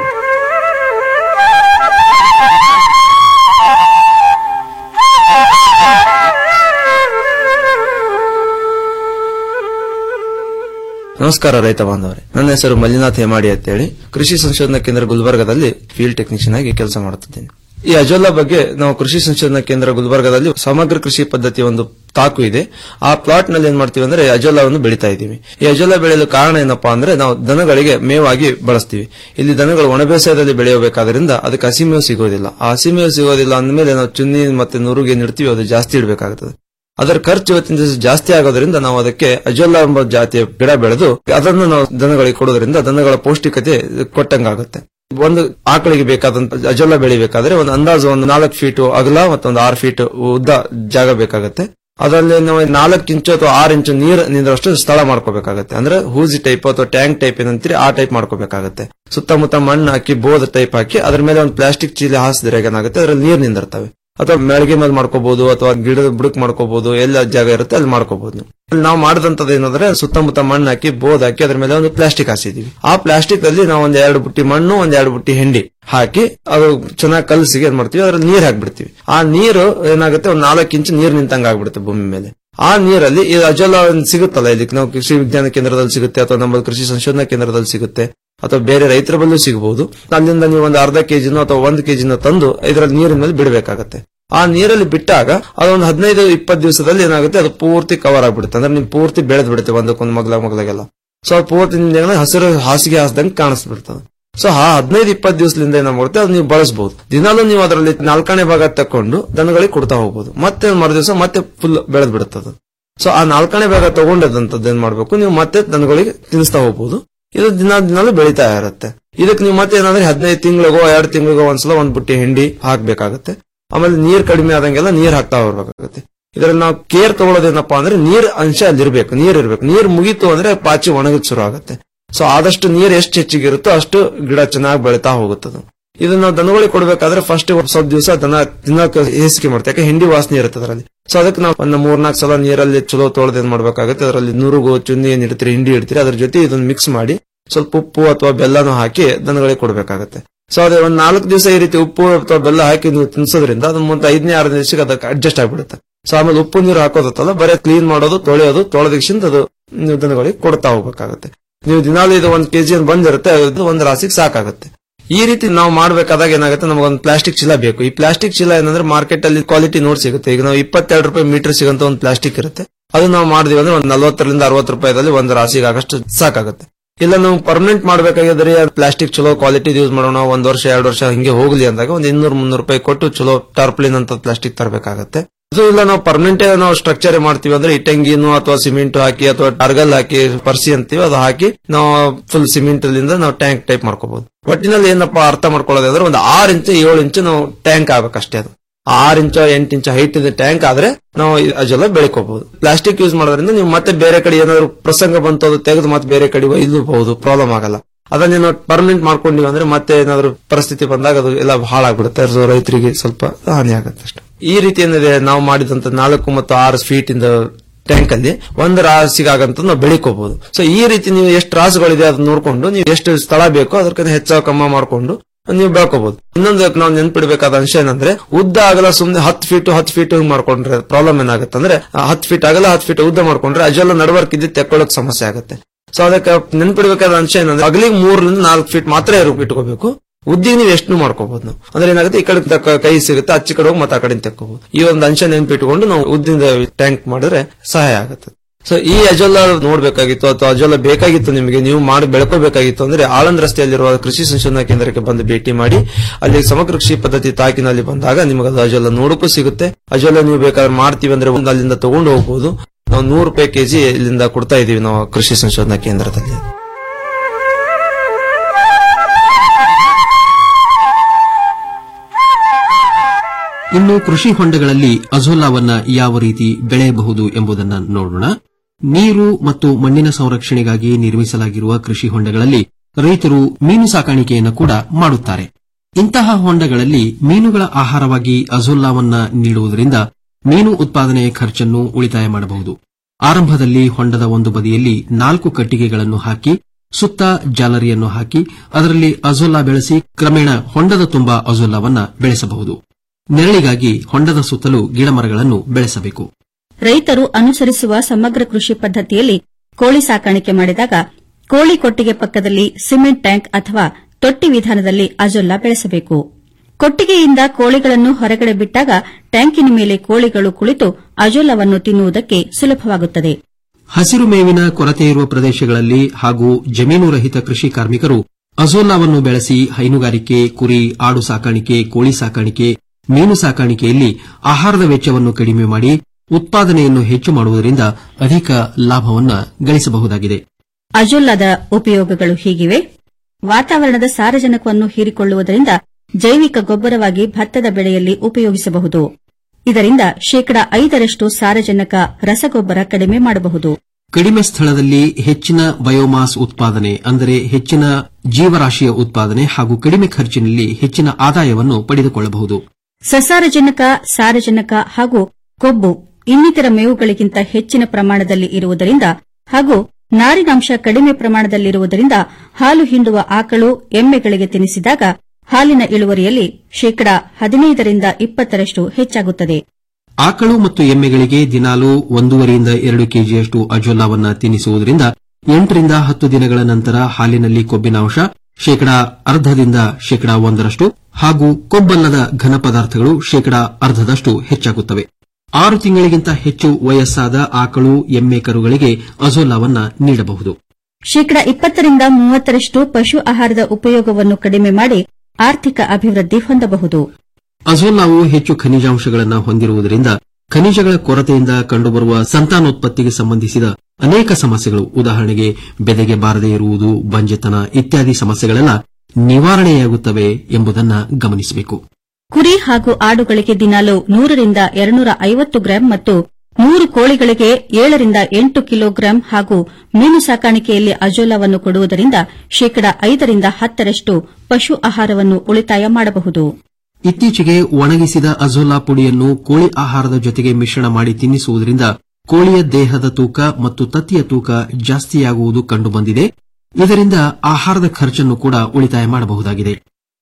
ನಮಸ್ಕಾರ ರೈತ ಬಾಂಧವರೇ ನನ್ನ ಹೆಸರು ಮಲ್ಲಿನಾಥ್ ಹೇಮಾಡಿ ಅಂತೇಳಿ ಕೃಷಿ ಸಂಶೋಧನಾ ಕೇಂದ್ರ ಗುಲ್ಬರ್ಗದಲ್ಲಿ ಫೀಲ್ಡ್ ಟೆಕ್ನಿಷಿಯನ್ ಆಗಿ ಕೆಲಸ ಮಾಡುತ್ತಿದ್ದೇನೆ ಈ ಅಜೋಲಾ ಬಗ್ಗೆ ನಾವು ಕೃಷಿ ಸಂಶೋಧನಾ ಕೇಂದ್ರ ಗುಲ್ಬರ್ಗದಲ್ಲಿ ಸಮಗ್ರ ಕೃಷಿ ಪದ್ಧತಿ ಒಂದು ತಾಕು ಇದೆ ಆ ಪ್ಲಾಟ್ ನಲ್ಲಿ ಏನ್ ಮಾಡ್ತೀವಿ ಅಂದ್ರೆ ಅಜೋಲಾವನ್ನು ಬೆಳಿತಾ ಇದ್ದೀವಿ ಈ ಅಜೋಲಾ ಬೆಳೆಯಲು ಕಾರಣ ಏನಪ್ಪಾ ಅಂದ್ರೆ ನಾವು ದನಗಳಿಗೆ ಮೇವಾಗಿ ಬಳಸ್ತೀವಿ ಇಲ್ಲಿ ದನಗಳು ಒಣ ಬೇಸಾಯದಲ್ಲಿ ಬೆಳೆಯಬೇಕಾದ್ರಿಂದ ಅದಕ್ಕೆ ಹಸಿಮೇವು ಸಿಗೋದಿಲ್ಲ ಆ ಹಸಿಮೇವು ಸಿಗೋದಿಲ್ಲ ಅಂದಮೇಲೆ ನಾವು ಚುನ್ನಿ ಮತ್ತೆ ನುರುಗೆ ನೀಡ್ತೀವಿ ಅದು ಜಾಸ್ತಿ ಇಡಬೇಕಾಗುತ್ತದೆ ಅದರ ಖರ್ಚು ಇವತ್ತಿನ ದಿವಸ ಜಾಸ್ತಿ ಆಗೋದ್ರಿಂದ ನಾವು ಅದಕ್ಕೆ ಅಜೋಲಾ ಎಂಬ ಜಾತಿಯ ಗಿಡ ಬೆಳೆದು ಅದನ್ನು ನಾವು ದನಗಳಿಗೆ ಕೊಡೋದ್ರಿಂದ ದನಗಳ ಪೌಷ್ಟಿಕತೆ ಕೊಟ್ಟಂಗಾಗುತ್ತೆ ಒಂದು ಆಕಳಿಗೆ ಬೇಕಾದಂತ ಅಜೋಲಾ ಬೆಳಿಬೇಕಾದ್ರೆ ಒಂದು ಅಂದಾಜು ಒಂದು ನಾಲ್ಕು ಫೀಟ್ ಅಗಲ ಮತ್ತು ಒಂದು ಆರು ಫೀಟ್ ಉದ್ದ ಜಾಗ ಬೇಕಾಗುತ್ತೆ ಅದರಲ್ಲಿ ನಾವು ನಾಲ್ಕು ಇಂಚು ಅಥವಾ ಆರು ಇಂಚು ನೀರು ನಿಂದ್ರಷ್ಟು ಸ್ಥಳ ಮಾಡ್ಕೋಬೇಕಾಗುತ್ತೆ ಅಂದ್ರೆ ಹೂಜಿ ಟೈಪ್ ಅಥವಾ ಟ್ಯಾಂಕ್ ಟೈಪ್ ಏನಂತೀರಿ ಆ ಟೈಪ್ ಮಾಡ್ಕೋಬೇಕಾಗುತ್ತೆ ಸುತ್ತಮುತ್ತ ಮಣ್ಣು ಹಾಕಿ ಬೋದ್ ಟೈಪ್ ಹಾಕಿ ಅದ್ರ ಮೇಲೆ ಒಂದು ಪ್ಲಾಸ್ಟಿಕ್ ಚೀಲ ಹಾಸಿದ್ರೆ ಏನಾಗುತ್ತೆ ಅದ್ರಲ್ಲಿ ನೀರು ನಿಂದಿರ್ತವೆ ಅಥವಾ ಮೆಳಗೆ ಮೇಲೆ ಮಾಡ್ಕೋಬಹುದು ಅಥವಾ ಗಿಡದ ಬುಡಕ್ ಮಾಡ್ಕೋಬಹುದು ಎಲ್ಲ ಜಾಗ ಇರುತ್ತೆ ಅಲ್ಲಿ ಮಾಡ್ಕೋಬಹುದು ನೀವು ಇಲ್ಲಿ ನಾವು ಮಾಡಿದಂತದ್ದು ಏನಂದ್ರೆ ಸುತ್ತಮುತ್ತ ಮಣ್ಣು ಹಾಕಿ ಬೋದ್ ಹಾಕಿ ಅದ್ರ ಮೇಲೆ ಒಂದು ಪ್ಲಾಸ್ಟಿಕ್ ಹಾಸಿದೀವಿ ಆ ಪ್ಲಾಸ್ಟಿಕ್ ಅಲ್ಲಿ ನಾವು ಒಂದ್ ಎರಡು ಬುಟ್ಟಿ ಮಣ್ಣು ಒಂದ್ ಎರಡು ಬುಟ್ಟಿ ಹೆಂಡಿ ಹಾಕಿ ಅದು ಚೆನ್ನಾಗಿ ಕಲಸಿಗೆ ಏನ್ ಮಾಡ್ತೀವಿ ಅದ್ರಲ್ಲಿ ನೀರ್ ಹಾಕ್ಬಿಡ್ತೀವಿ ಆ ನೀರು ಏನಾಗುತ್ತೆ ಒಂದ್ ನಾಲ್ಕು ಇಂಚು ನೀರ್ ನಿಂತಂಗ ಆಗ್ಬಿಡುತ್ತೆ ಭೂಮಿ ಮೇಲೆ ಆ ನೀರಲ್ಲಿ ಈ ಅಜೋಲ ಒಂದ್ ಸಿಗುತ್ತಲ್ಲ ಇದಕ್ಕೆ ನಾವು ಕೃಷಿ ವಿಜ್ಞಾನ ಕೇಂದ್ರದಲ್ಲಿ ಸಿಗುತ್ತೆ ಅಥವಾ ನಮ್ಮ ಕೃಷಿ ಸಂಶೋಧನಾ ಕೇಂದ್ರದಲ್ಲಿ ಸಿಗುತ್ತೆ ಅಥವಾ ಬೇರೆ ರೈತರ ಬಲ್ಲೂ ಸಿಗಬಹುದು ಅಲ್ಲಿಂದ ನೀವು ಒಂದು ಅರ್ಧ ಕೆಜಿನೋ ಅಥವಾ ಒಂದು ಕೆಜಿನೋ ತಂದು ಇದರಲ್ಲಿ ನೀರಿನ ಮೇಲೆ ಬಿಡಬೇಕಾಗತ್ತೆ ಆ ನೀರಲ್ಲಿ ಬಿಟ್ಟಾಗ ಅದೊಂದು ಹದಿನೈದು ಇಪ್ಪತ್ತು ದಿವಸದಲ್ಲಿ ಏನಾಗುತ್ತೆ ಅದು ಪೂರ್ತಿ ಕವರ್ ಆಗ್ಬಿಡುತ್ತೆ ಅಂದ್ರೆ ನಿಮ್ ಪೂರ್ತಿ ಬೆಳೆದ್ ಬಿಡುತ್ತೆ ಒಂದಕ್ಕೊಂದು ಮಗ್ಲ ಮಗ್ಲಾಗೆಲ್ಲ ಸೊ ಅದು ಪೂರ್ತಿ ನಿಮ್ಗೆ ಹಸಿರು ಹಾಸಿಗೆ ಹಾಸ್ದಂಗೆ ಕಾಣಿಸ್ಬಿಡ್ತದೆ ಸೊ ಆ ಹದಿನೈದು ಇಪ್ಪತ್ತು ದಿವಸದಿಂದ ಏನ್ ಮಾಡುತ್ತೆ ಅದು ನೀವು ಬಳಸಬಹುದು ದಿನಾಲೂ ನೀವು ಅದರಲ್ಲಿ ನಾಲ್ಕನೇ ಭಾಗ ತಕೊಂಡು ದನಗಳಿಗೆ ಕೊಡ್ತಾ ಹೋಗ್ಬೋದು ಮತ್ತೆ ಮರು ದಿವಸ ಮತ್ತೆ ಫುಲ್ ಬೆಳೆದ್ ಬಿಡುತ್ತದೆ ಸೊ ಆ ನಾಲ್ಕನೇ ಭಾಗ ತಗೊಂಡದಂತದ್ದು ಏನ್ ಮಾಡ್ಬೇಕು ನೀವು ಮತ್ತೆ ದನಗಳಿಗೆ ತಿನ್ನಿಸ್ತಾ ಹೋಗ್ಬೋದು ಇದು ದಿನ ದಿನಾಲೂ ಬೆಳೀತಾ ಇರುತ್ತೆ ಇದಕ್ಕೆ ನೀವು ಮತ್ತೆ ಏನಾದ್ರೆ ಹದಿನೈದು ತಿಂಗಳಿಗೋ ಎರಡು ತಿಂಗಳಿಗೋ ಒಂದ್ಸಲ ಒಂದ್ ಬುಟ್ಟಿ ಹಿಂಡಿ ಹಾಕ್ಬೇಕಾಗತ್ತೆ ಆಮೇಲೆ ನೀರ್ ಕಡಿಮೆ ಆದಂಗೆಲ್ಲ ನೀರ್ ಹಾಕ್ತಾ ಹೋಗ್ಬೇಕಾಗತ್ತೆ ಇದ್ರಲ್ಲಿ ನಾವು ಕೇರ್ ತಗೊಳ್ಳೋದೇನಪ್ಪಾ ಅಂದ್ರೆ ನೀರ್ ಅಂಶ ಅಲ್ಲಿ ಇರ್ಬೇಕು ನೀರ್ ಇರ್ಬೇಕು ನೀರ್ ಮುಗೀತು ಅಂದ್ರೆ ಪಾಚಿ ಒಣಗದ್ ಶುರು ಆಗುತ್ತೆ ಸೊ ಆದಷ್ಟು ನೀರ್ ಎಷ್ಟು ಹೆಚ್ಚಿಗೆ ಇರುತ್ತೋ ಅಷ್ಟು ಗಿಡ ಚೆನ್ನಾಗಿ ಬೆಳಿತಾ ಹೋಗುತ್ತದೆ ಇದನ್ನ ನಾವು ದನಗಳಿಗೆ ಕೊಡ್ಬೇಕಾದ್ರೆ ಫಸ್ಟ್ ಸ್ವಲ್ಪ ದಿವಸ ದನ ತಿನ್ನೋಕೆ ಹೇಸಿಕೆ ಮಾಡ್ತೀವಿ ಯಾಕೆ ಹಿಂಡಿ ವಾಸನೆ ಇರುತ್ತೆ ಅದರಲ್ಲಿ ಸೊ ಅದಕ್ಕೆ ನಾವು ಒಂದು ಮೂರ್ನಾಲ್ಕು ಸಲ ನೀರಲ್ಲಿ ಚಲೋ ತೊಳೆದು ಏನ್ ಮಾಡ್ಬೇಕಾಗುತ್ತೆ ಅದರಲ್ಲಿ ನುರುಗು ಚುನ್ನಿ ಏನ್ ಇಡ್ತೀರಿ ಹಿಂಡಿ ಇಡ್ತೀರಿ ಅದ್ರ ಜೊತೆ ಇದನ್ನ ಮಿಕ್ಸ್ ಮಾಡಿ ಸ್ವಲ್ಪ ಉಪ್ಪು ಅಥವಾ ಬೆಲ್ಲನೂ ಹಾಕಿ ದನಗಳಿಗೆ ಕೊಡ್ಬೇಕಾಗತ್ತೆ ಸೊ ಅದೇ ಒಂದ್ ನಾಲ್ಕು ದಿವಸ ಈ ರೀತಿ ಉಪ್ಪು ಅಥವಾ ಬೆಲ್ಲ ಹಾಕಿ ನೀವು ತಿನ್ಸೋದ್ರಿಂದ ಅದು ಮುಂದೆ ಐದನೇ ಆರನೇ ದಿವಸಕ್ಕೆ ಅದಕ್ಕೆ ಅಡ್ಜಸ್ಟ್ ಆಗ್ಬಿಡುತ್ತೆ ಸೊ ಆಮೇಲೆ ಉಪ್ಪು ನೀರು ಹಾಕೋದತ್ತಲ್ಲ ಬರೀ ಕ್ಲೀನ್ ಮಾಡೋದು ತೊಳೆಯೋದು ತೊಳೆದಿಕ್ಷಿಂದ ಅದು ನೀವು ದನಗಳಿಗೆ ಕೊಡ್ತಾ ಹೋಗ್ಬೇಕಾಗುತ್ತೆ ನೀವು ದಿನಾಲು ಇದು ಒಂದ್ ಕೆಜಿ ಬಂದಿರುತ್ತೆ ಅದು ಒಂದ್ ರಾಸಿಗೆ ಸಾಕಾಗುತ್ತೆ ಈ ರೀತಿ ನಾವು ಮಾಡ್ಬೇಕಾದಾಗ ಏನಾಗುತ್ತೆ ನಮಗೊಂದು ಪ್ಲಾಸ್ಟಿಕ್ ಚೀಲ ಬೇಕು ಈ ಪ್ಲಾಸ್ಟಿಕ್ ಚೀಲ ಏನಂದ್ರೆ ಮಾರ್ಕೆಟ್ ಅಲ್ಲಿ ಕ್ವಾಲಿಟಿ ನೋಡಿ ಸಿಗುತ್ತೆ ಈಗ ನಾವು ಇಪ್ಪತ್ತೆರಡು ರೂಪಾಯಿ ಮೀಟರ್ ಸಿಗಂತ ಒಂದು ಪ್ಲಾಸ್ಟಿಕ್ ಇರುತ್ತೆ ಅದು ನಾವು ಮಾಡಿದ್ವಿ ಅಂದ್ರೆ ಒಂದು ನಲ್ವತ್ತರಿಂದ ಅರವತ್ತು ರೂಪಾಯಿದಲ್ಲಿ ಒಂದು ರಾಸಿಗೆ ಆಗಷ್ಟು ಸಾಕಾಗುತ್ತೆ ಇಲ್ಲ ನಾವು ಪರ್ಮನೆಂಟ್ ಮಾಡ್ಬೇಕಾಗಿದ್ರೆ ಪ್ಲಾಸ್ಟಿಕ್ ಚಲೋ ಕ್ವಾಲಿಟಿ ಯೂಸ್ ಮಾಡೋಣ ಒಂದ್ ವರ್ಷ ಎರಡು ವರ್ಷ ಹಿಂಗೆ ಹೋಗ್ಲಿ ಅಂದಾಗ ಒಂದು ಇನ್ನೂರು ಮುನ್ನೂರು ರೂಪಾಯಿ ಕೊಟ್ಟು ಚಲೋ ಟಾರ್ಪ್ಲಿನ್ ಅಂತ ಪ್ಲಾಸ್ಟಿಕ್ ತರಬೇಕಾಗತ್ತೆ ಅದು ಇಲ್ಲ ನಾವು ಪರ್ಮನೆಂಟ್ ನಾವು ಸ್ಟ್ರಕ್ಚರ್ ಮಾಡ್ತೀವಿ ಅಂದ್ರೆ ಇಟ್ಟಂಗಿನು ಅಥವಾ ಸಿಮೆಂಟ್ ಹಾಕಿ ಅಥವಾ ಟಾರ್ಗಲ್ ಹಾಕಿ ಪರ್ಸಿ ಅಂತೀವಿ ಅದು ಹಾಕಿ ನಾವು ಫುಲ್ ಸಿಮೆಂಟ್ ಲಿಂದ ನಾವು ಟ್ಯಾಂಕ್ ಟೈಪ್ ಮಾಡ್ಕೋಬಹುದು ಒಟ್ಟಿನಲ್ಲಿ ಏನಪ್ಪಾ ಅರ್ಥ ಮಾಡ್ಕೊಳ್ಳೋದಾದ್ರೆ ಒಂದು ಆರು ಇಂಚು ಏಳು ಇಂಚು ನಾವು ಟ್ಯಾಂಕ್ ಆಗ್ಬೇಕಷ್ಟೇ ಅದು ಆರು ಇಂಚು ಎಂಟು ಇಂಚು ಹೈಟ್ ಇದೆ ಟ್ಯಾಂಕ್ ಆದ್ರೆ ನಾವು ಅದೆಲ್ಲ ಬೆಳ್ಕೋಬಹುದು ಪ್ಲಾಸ್ಟಿಕ್ ಯೂಸ್ ಮಾಡೋದ್ರಿಂದ ನೀವು ಮತ್ತೆ ಬೇರೆ ಕಡೆ ಏನಾದ್ರು ಪ್ರಸಂಗ ಬಂತು ಅದು ತೆಗೆದು ಮತ್ತೆ ಬೇರೆ ಕಡೆ ಒಯ್ದಬಹುದು ಪ್ರಾಬ್ಲಮ್ ಆಗಲ್ಲ ಅದನ್ನ ನಾವು ಪರ್ಮನೆಂಟ್ ಮಾಡ್ಕೊಂಡಿವಿ ಅಂದ್ರೆ ಮತ್ತೆ ಏನಾದ್ರು ಪರಿಸ್ಥಿತಿ ಬಂದಾಗ ಅದು ಎಲ್ಲ ಹಾಳಾಗ್ಬಿಡುತ್ತೆ ಅದು ರೈತರಿಗೆ ಸ್ವಲ್ಪ ಹಾನಿ ಆಗುತ್ತೆ ಅಷ್ಟೇ ಈ ರೀತಿ ಏನಿದೆ ನಾವು ಮಾಡಿದಂತ ನಾಲ್ಕು ಮತ್ತು ಆರು ಫೀಟ್ ಇಂದ ಟ್ಯಾಂಕ್ ಅಲ್ಲಿ ಒಂದು ರಾಸಿಗಾಗಂತ ನಾವು ಬೆಳಿಕೋಬಹುದು ಸೊ ಈ ರೀತಿ ನೀವು ಎಷ್ಟು ರಾಸುಗಳಿದೆ ಅದನ್ನ ನೋಡ್ಕೊಂಡು ನೀವು ಎಷ್ಟು ಸ್ಥಳ ಬೇಕೋ ಅದಕ್ಕಿಂತ ಹೆಚ್ಚು ಕಮ್ಮ ಮಾಡ್ಕೊಂಡು ನೀವು ಬೆಳ್ಕೋಬಹುದು ಇನ್ನೊಂದು ನಾವು ನೆನ್ಪಿಡ್ಬೇಕಾದ ಅಂಶ ಏನಂದ್ರೆ ಉದ್ದ ಆಗಲ್ಲ ಸುಮ್ನೆ ಹತ್ತು ಫೀಟ್ ಹತ್ತು ಫೀಟ್ ಹಿಂಗ್ ಮಾಡ್ಕೊಂಡ್ರೆ ಪ್ರಾಬ್ಲಮ್ ಏನಾಗುತ್ತೆ ಅಂದ್ರೆ ಹತ್ತು ಫೀಟ್ ಆಗಲ್ಲ ಹತ್ತು ಫೀಟ್ ಉದ್ದ ಮಾಡ್ಕೊಂಡ್ರೆ ಅಜೆಲ್ಲ ನಡವರ್ಕ್ ಇದ್ದು ತೆಕ್ಕೊಳ್ಳೋಕೆ ಸಮಸ್ಯೆ ಆಗುತ್ತೆ ಸೊ ಅದಕ್ಕೆ ನೆನ್ಪಿಡ್ಬೇಕಾದ ಅಂಶ ಏನಂದ್ರೆ ಅಗಲಿಗೆ ಮೂರರಿಂದ ನಾಲ್ಕು ಫೀಟ್ ಮಾತ್ರ ಇರು- ಇಟ್ಕೋಬೇಕು ಉದ್ದಿಗೆ ನೀವು ಎಷ್ಟು ಮಾಡ್ಕೋಬಹುದು ನಾವು ಅಂದ್ರೆ ಏನಾಗುತ್ತೆ ಈ ಕಡೆ ತಕ್ಕ- ಕೈ ಸಿಗುತ್ತೆ ಅಚ್ಚಿ ಕಡೆ ಹೋಗಿ ಮತ್ತೆ ಆ ಕಡೆ ತೆಕ್ಕೋಬಹುದು ಈ ಒಂದು ಅಂಶ ನೆನ್ಪಿಟ್ಕೊಂಡು ನಾವು ಉದ್ದಿಂದ ಟ್ಯಾಂಕ್ ಮಾಡಿದ್ರೆ ಸಹಾಯ ಆಗುತ್ತೆ ಸೊ ಈ ಅಜೋಲ ನೋಡ್ಬೇಕಾಗಿತ್ತು ಅಥವಾ ಅಜೋಲ ಬೇಕಾಗಿತ್ತು ನಿಮಗೆ ನೀವು ಮಾಡಿ ಬೆಳ್ಕೋಬೇಕಾಗಿತ್ತು ಅಂದ್ರೆ ಆಳಂದ್ ರಸ್ತೆಯಲ್ಲಿರುವ ಕೃಷಿ ಸಂಶೋಧನಾ ಕೇಂದ್ರಕ್ಕೆ ಬಂದು ಭೇಟಿ ಮಾಡಿ ಅಲ್ಲಿ ಸಮಗ್ರ ಕೃಷಿ ಪದ್ಧತಿ ತಾಕಿನಲ್ಲಿ ಬಂದಾಗ ನಿಮಗೆ ಅದು ಅಜೋಲ ನೋಡಕ್ಕೂ ಸಿಗುತ್ತೆ ಅಜೋಲ ನೀವು ಬೇಕಾದ್ರೆ ಮಾಡ್ತೀವಿ ಅಂದ್ರೆ ಒಂದು ಅಲ್ಲಿಂದ ತಗೊಂಡು ಹೋಗ್ಬೋದು ನಾವು ನೂರು ರೂಪಾಯಿ ಕೆಜಿ ಇಲ್ಲಿಂದ ಕೊಡ್ತಾ ಇದೀವಿ ನಾವು ಕೃಷಿ ಸಂಶೋಧನಾ ಕೇಂದ್ರದಲ್ಲಿ ಇನ್ನು ಕೃಷಿ ಹೊಂಡಗಳಲ್ಲಿ ಅಜೋಲಾವನ್ನ ಯಾವ ರೀತಿ ಬೆಳೆಯಬಹುದು ಎಂಬುದನ್ನು ನೋಡೋಣ ನೀರು ಮತ್ತು ಮಣ್ಣಿನ ಸಂರಕ್ಷಣೆಗಾಗಿ ನಿರ್ಮಿಸಲಾಗಿರುವ ಕೃಷಿ ಹೊಂಡಗಳಲ್ಲಿ ರೈತರು ಮೀನು ಸಾಕಾಣಿಕೆಯನ್ನು ಕೂಡ ಮಾಡುತ್ತಾರೆ ಇಂತಹ ಹೊಂಡಗಳಲ್ಲಿ ಮೀನುಗಳ ಆಹಾರವಾಗಿ ಅಜೋಲಾವನ್ನ ನೀಡುವುದರಿಂದ ಮೀನು ಉತ್ಪಾದನೆಯ ಖರ್ಚನ್ನು ಉಳಿತಾಯ ಮಾಡಬಹುದು ಆರಂಭದಲ್ಲಿ ಹೊಂಡದ ಒಂದು ಬದಿಯಲ್ಲಿ ನಾಲ್ಕು ಕಟ್ಟಿಗೆಗಳನ್ನು ಹಾಕಿ ಸುತ್ತ ಜಾಲರಿಯನ್ನು ಹಾಕಿ ಅದರಲ್ಲಿ ಅಜೋಲಾ ಬೆಳೆಸಿ ಕ್ರಮೇಣ ಹೊಂಡದ ತುಂಬಾ ಅಜೋಲಾವನ್ನ ಬೆಳೆಸಬಹುದು ನೆರಳಿಗಾಗಿ ಹೊಂಡದ ಸುತ್ತಲೂ ಗಿಡಮರಗಳನ್ನು ಬೆಳೆಸಬೇಕು ರೈತರು ಅನುಸರಿಸುವ ಸಮಗ್ರ ಕೃಷಿ ಪದ್ಧತಿಯಲ್ಲಿ ಕೋಳಿ ಸಾಕಾಣಿಕೆ ಮಾಡಿದಾಗ ಕೋಳಿ ಕೊಟ್ಟಿಗೆ ಪಕ್ಕದಲ್ಲಿ ಸಿಮೆಂಟ್ ಟ್ಯಾಂಕ್ ಅಥವಾ ತೊಟ್ಟಿ ವಿಧಾನದಲ್ಲಿ ಅಜೊಲ್ಲ ಬೆಳೆಸಬೇಕು ಕೊಟ್ಟಿಗೆಯಿಂದ ಕೋಳಿಗಳನ್ನು ಹೊರಗಡೆ ಬಿಟ್ಟಾಗ ಟ್ಯಾಂಕಿನ ಮೇಲೆ ಕೋಳಿಗಳು ಕುಳಿತು ಅಜೋಲವನ್ನು ತಿನ್ನುವುದಕ್ಕೆ ಸುಲಭವಾಗುತ್ತದೆ ಹಸಿರು ಮೇವಿನ ಕೊರತೆ ಇರುವ ಪ್ರದೇಶಗಳಲ್ಲಿ ಹಾಗೂ ಜಮೀನು ರಹಿತ ಕೃಷಿ ಕಾರ್ಮಿಕರು ಅಜೋಲಾವನ್ನು ಬೆಳೆಸಿ ಹೈನುಗಾರಿಕೆ ಕುರಿ ಆಡು ಸಾಕಾಣಿಕೆ ಕೋಳಿ ಸಾಕಾಣಿಕೆ ಮೀನು ಸಾಕಾಣಿಕೆಯಲ್ಲಿ ಆಹಾರದ ವೆಚ್ಚವನ್ನು ಕಡಿಮೆ ಮಾಡಿ ಉತ್ಪಾದನೆಯನ್ನು ಹೆಚ್ಚು ಮಾಡುವುದರಿಂದ ಅಧಿಕ ಲಾಭವನ್ನು ಗಳಿಸಬಹುದಾಗಿದೆ ಅಜೋಲ್ಲಾದ ಉಪಯೋಗಗಳು ಹೀಗಿವೆ ವಾತಾವರಣದ ಸಾರಜನಕವನ್ನು ಹೀರಿಕೊಳ್ಳುವುದರಿಂದ ಜೈವಿಕ ಗೊಬ್ಬರವಾಗಿ ಭತ್ತದ ಬೆಳೆಯಲ್ಲಿ ಉಪಯೋಗಿಸಬಹುದು ಇದರಿಂದ ಶೇಕಡಾ ಐದರಷ್ಟು ಸಾರಜನಕ ರಸಗೊಬ್ಬರ ಕಡಿಮೆ ಮಾಡಬಹುದು ಕಡಿಮೆ ಸ್ಥಳದಲ್ಲಿ ಹೆಚ್ಚಿನ ಬಯೋಮಾಸ್ ಉತ್ಪಾದನೆ ಅಂದರೆ ಹೆಚ್ಚಿನ ಜೀವರಾಶಿಯ ಉತ್ಪಾದನೆ ಹಾಗೂ ಕಡಿಮೆ ಖರ್ಚಿನಲ್ಲಿ ಹೆಚ್ಚಿನ ಆದಾಯವನ್ನು ಪಡೆದುಕೊಳ್ಳಬಹುದು ಸಸಾರಜನಕ ಸಾರಜನಕ ಹಾಗೂ ಕೊಬ್ಬು ಇನ್ನಿತರ ಮೇವುಗಳಿಗಿಂತ ಹೆಚ್ಚಿನ ಪ್ರಮಾಣದಲ್ಲಿ ಇರುವುದರಿಂದ ಹಾಗೂ ನಾರಿನಾಂಶ ಕಡಿಮೆ ಪ್ರಮಾಣದಲ್ಲಿರುವುದರಿಂದ ಹಾಲು ಹಿಂಡುವ ಆಕಳು ಎಮ್ಮೆಗಳಿಗೆ ತಿನ್ನಿಸಿದಾಗ ಹಾಲಿನ ಇಳುವರಿಯಲ್ಲಿ ಶೇಕಡಾ ಹದಿನೈದರಿಂದ ಇಪ್ಪತ್ತರಷ್ಟು ಹೆಚ್ಚಾಗುತ್ತದೆ ಆಕಳು ಮತ್ತು ಎಮ್ಮೆಗಳಿಗೆ ದಿನಾಲು ಒಂದೂವರೆಯಿಂದ ಎರಡು ಕೆಜಿಯಷ್ಟು ಅಜೋಲಾವನ್ನ ತಿನ್ನಿಸುವುದರಿಂದ ಎಂಟರಿಂದ ಹತ್ತು ದಿನಗಳ ನಂತರ ಹಾಲಿನಲ್ಲಿ ಕೊಬ್ಬಿನಾಂಶ ಶೇಕಡಾ ಅರ್ಧದಿಂದ ಶೇಕಡಾ ಒಂದರಷ್ಟು ಹಾಗೂ ಕೊಬ್ಬಲ್ಲದ ಘನ ಪದಾರ್ಥಗಳು ಶೇಕಡಾ ಅರ್ಧದಷ್ಟು ಹೆಚ್ಚಾಗುತ್ತವೆ ಆರು ತಿಂಗಳಿಗಿಂತ ಹೆಚ್ಚು ವಯಸ್ಸಾದ ಆಕಳು ಎಮ್ಮೆ ಕರುಗಳಿಗೆ ಅಜೋಲಾವನ್ನ ನೀಡಬಹುದು ಶೇಕಡಾ ಇಪ್ಪತ್ತರಿಂದ ಮೂವತ್ತರಷ್ಟು ಪಶು ಆಹಾರದ ಉಪಯೋಗವನ್ನು ಕಡಿಮೆ ಮಾಡಿ ಆರ್ಥಿಕ ಅಭಿವೃದ್ಧಿ ಹೊಂದಬಹುದು ಅಜೋಲಾವು ಹೆಚ್ಚು ಖನಿಜಾಂಶಗಳನ್ನು ಹೊಂದಿರುವುದರಿಂದ ಖನಿಜಗಳ ಕೊರತೆಯಿಂದ ಕಂಡುಬರುವ ಸಂತಾನೋತ್ಪತ್ತಿಗೆ ಸಂಬಂಧಿಸಿದ ಅನೇಕ ಸಮಸ್ಯೆಗಳು ಉದಾಹರಣೆಗೆ ಬೆದೆಗೆ ಬಾರದೇ ಇರುವುದು ಬಂಜೆತನ ಇತ್ಯಾದಿ ಸಮಸ್ಯೆಗಳೆಲ್ಲ ನಿವಾರಣೆಯಾಗುತ್ತವೆ ಎಂಬುದನ್ನು ಗಮನಿಸಬೇಕು ಕುರಿ ಹಾಗೂ ಆಡುಗಳಿಗೆ ದಿನಾಲು ನೂರರಿಂದ ಎರಡ್ನೂರ ಐವತ್ತು ಗ್ರಾಂ ಮತ್ತು ನೂರು ಕೋಳಿಗಳಿಗೆ ಏಳರಿಂದ ಎಂಟು ಕಿಲೋಗ್ರಾಂ ಹಾಗೂ ಮೀನು ಸಾಕಾಣಿಕೆಯಲ್ಲಿ ಅಜೋಲಾವನ್ನು ಕೊಡುವುದರಿಂದ ಶೇಕಡಾ ಐದರಿಂದ ಹತ್ತರಷ್ಟು ಪಶು ಆಹಾರವನ್ನು ಉಳಿತಾಯ ಮಾಡಬಹುದು ಇತ್ತೀಚೆಗೆ ಒಣಗಿಸಿದ ಅಜೋಲಾ ಪುಡಿಯನ್ನು ಕೋಳಿ ಆಹಾರದ ಜೊತೆಗೆ ಮಿಶ್ರಣ ಮಾಡಿ ತಿನ್ನಿಸುವುದರಿಂದ ಕೋಳಿಯ ದೇಹದ ತೂಕ ಮತ್ತು ತತ್ತಿಯ ತೂಕ ಜಾಸ್ತಿಯಾಗುವುದು ಕಂಡುಬಂದಿದೆ ಇದರಿಂದ ಆಹಾರದ ಖರ್ಚನ್ನು ಕೂಡ ಉಳಿತಾಯ ಮಾಡಬಹುದಾಗಿದೆ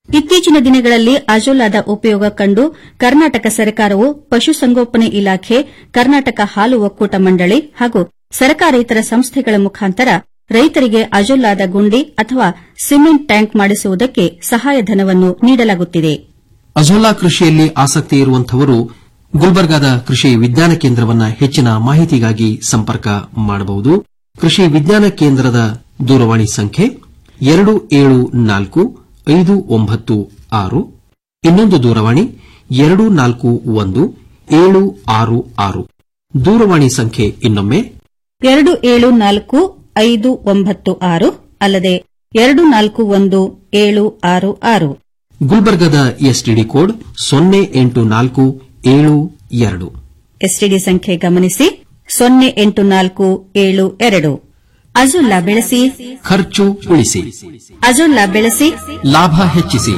ಇತ್ತೀಚಿನ ದಿನಗಳಲ್ಲಿ ಅಜೋಲಾದ ಉಪಯೋಗ ಕಂಡು ಕರ್ನಾಟಕ ಸರ್ಕಾರವು ಪಶುಸಂಗೋಪನೆ ಇಲಾಖೆ ಕರ್ನಾಟಕ ಹಾಲು ಒಕ್ಕೂಟ ಮಂಡಳಿ ಹಾಗೂ ಸರ್ಕಾರೇತರ ಸಂಸ್ಥೆಗಳ ಮುಖಾಂತರ ರೈತರಿಗೆ ಅಜೋಲಾದ ಗುಂಡಿ ಅಥವಾ ಸಿಮೆಂಟ್ ಟ್ಯಾಂಕ್ ಮಾಡಿಸುವುದಕ್ಕೆ ಸಹಾಯಧನವನ್ನು ನೀಡಲಾಗುತ್ತಿದೆ ಅಜೋಲಾ ಕೃಷಿಯಲ್ಲಿ ಆಸಕ್ತಿ ಇರುವಂತವರು ಗುಲ್ಬರ್ಗಾದ ಕೃಷಿ ವಿಜ್ಞಾನ ಕೇಂದ್ರವನ್ನ ಹೆಚ್ಚಿನ ಮಾಹಿತಿಗಾಗಿ ಸಂಪರ್ಕ ಮಾಡಬಹುದು ಕೃಷಿ ವಿಜ್ಞಾನ ಕೇಂದ್ರದ ದೂರವಾಣಿ ಸಂಖ್ಯೆ ಎರಡು ಏಳು ನಾಲ್ಕು ಐದು ಒಂಬತ್ತು ಆರು ಇನ್ನೊಂದು ದೂರವಾಣಿ ಎರಡು ನಾಲ್ಕು ಒಂದು ಏಳು ಆರು ಆರು ದೂರವಾಣಿ ಸಂಖ್ಯೆ ಇನ್ನೊಮ್ಮೆ ಎರಡು ಏಳು ನಾಲ್ಕು ಐದು ಒಂಬತ್ತು ಆರು ಅಲ್ಲದೆ ಎರಡು ನಾಲ್ಕು ಒಂದು ಏಳು ಆರು ಆರು ಗುಲ್ಬರ್ಗಾದ ಎಸ್ಟಿಡಿ ಕೋಡ್ ಸೊನ್ನೆ ಎಂಟು ನಾಲ್ಕು ಏಳು ಎರಡು ಎಸ್ಟಿಡಿ ಸಂಖ್ಯೆ ಗಮನಿಸಿ ಸೊನ್ನೆ ಎಂಟು ನಾಲ್ಕು ಏಳು ಎರಡು ಅಜುಲ್ಲಾ ಬೆಳೆಸಿ ಖರ್ಚು ಉಳಿಸಿ ಅಜುಲ್ಲಾ ಬೆಳೆಸಿ ಲಾಭ ಹೆಚ್ಚಿಸಿ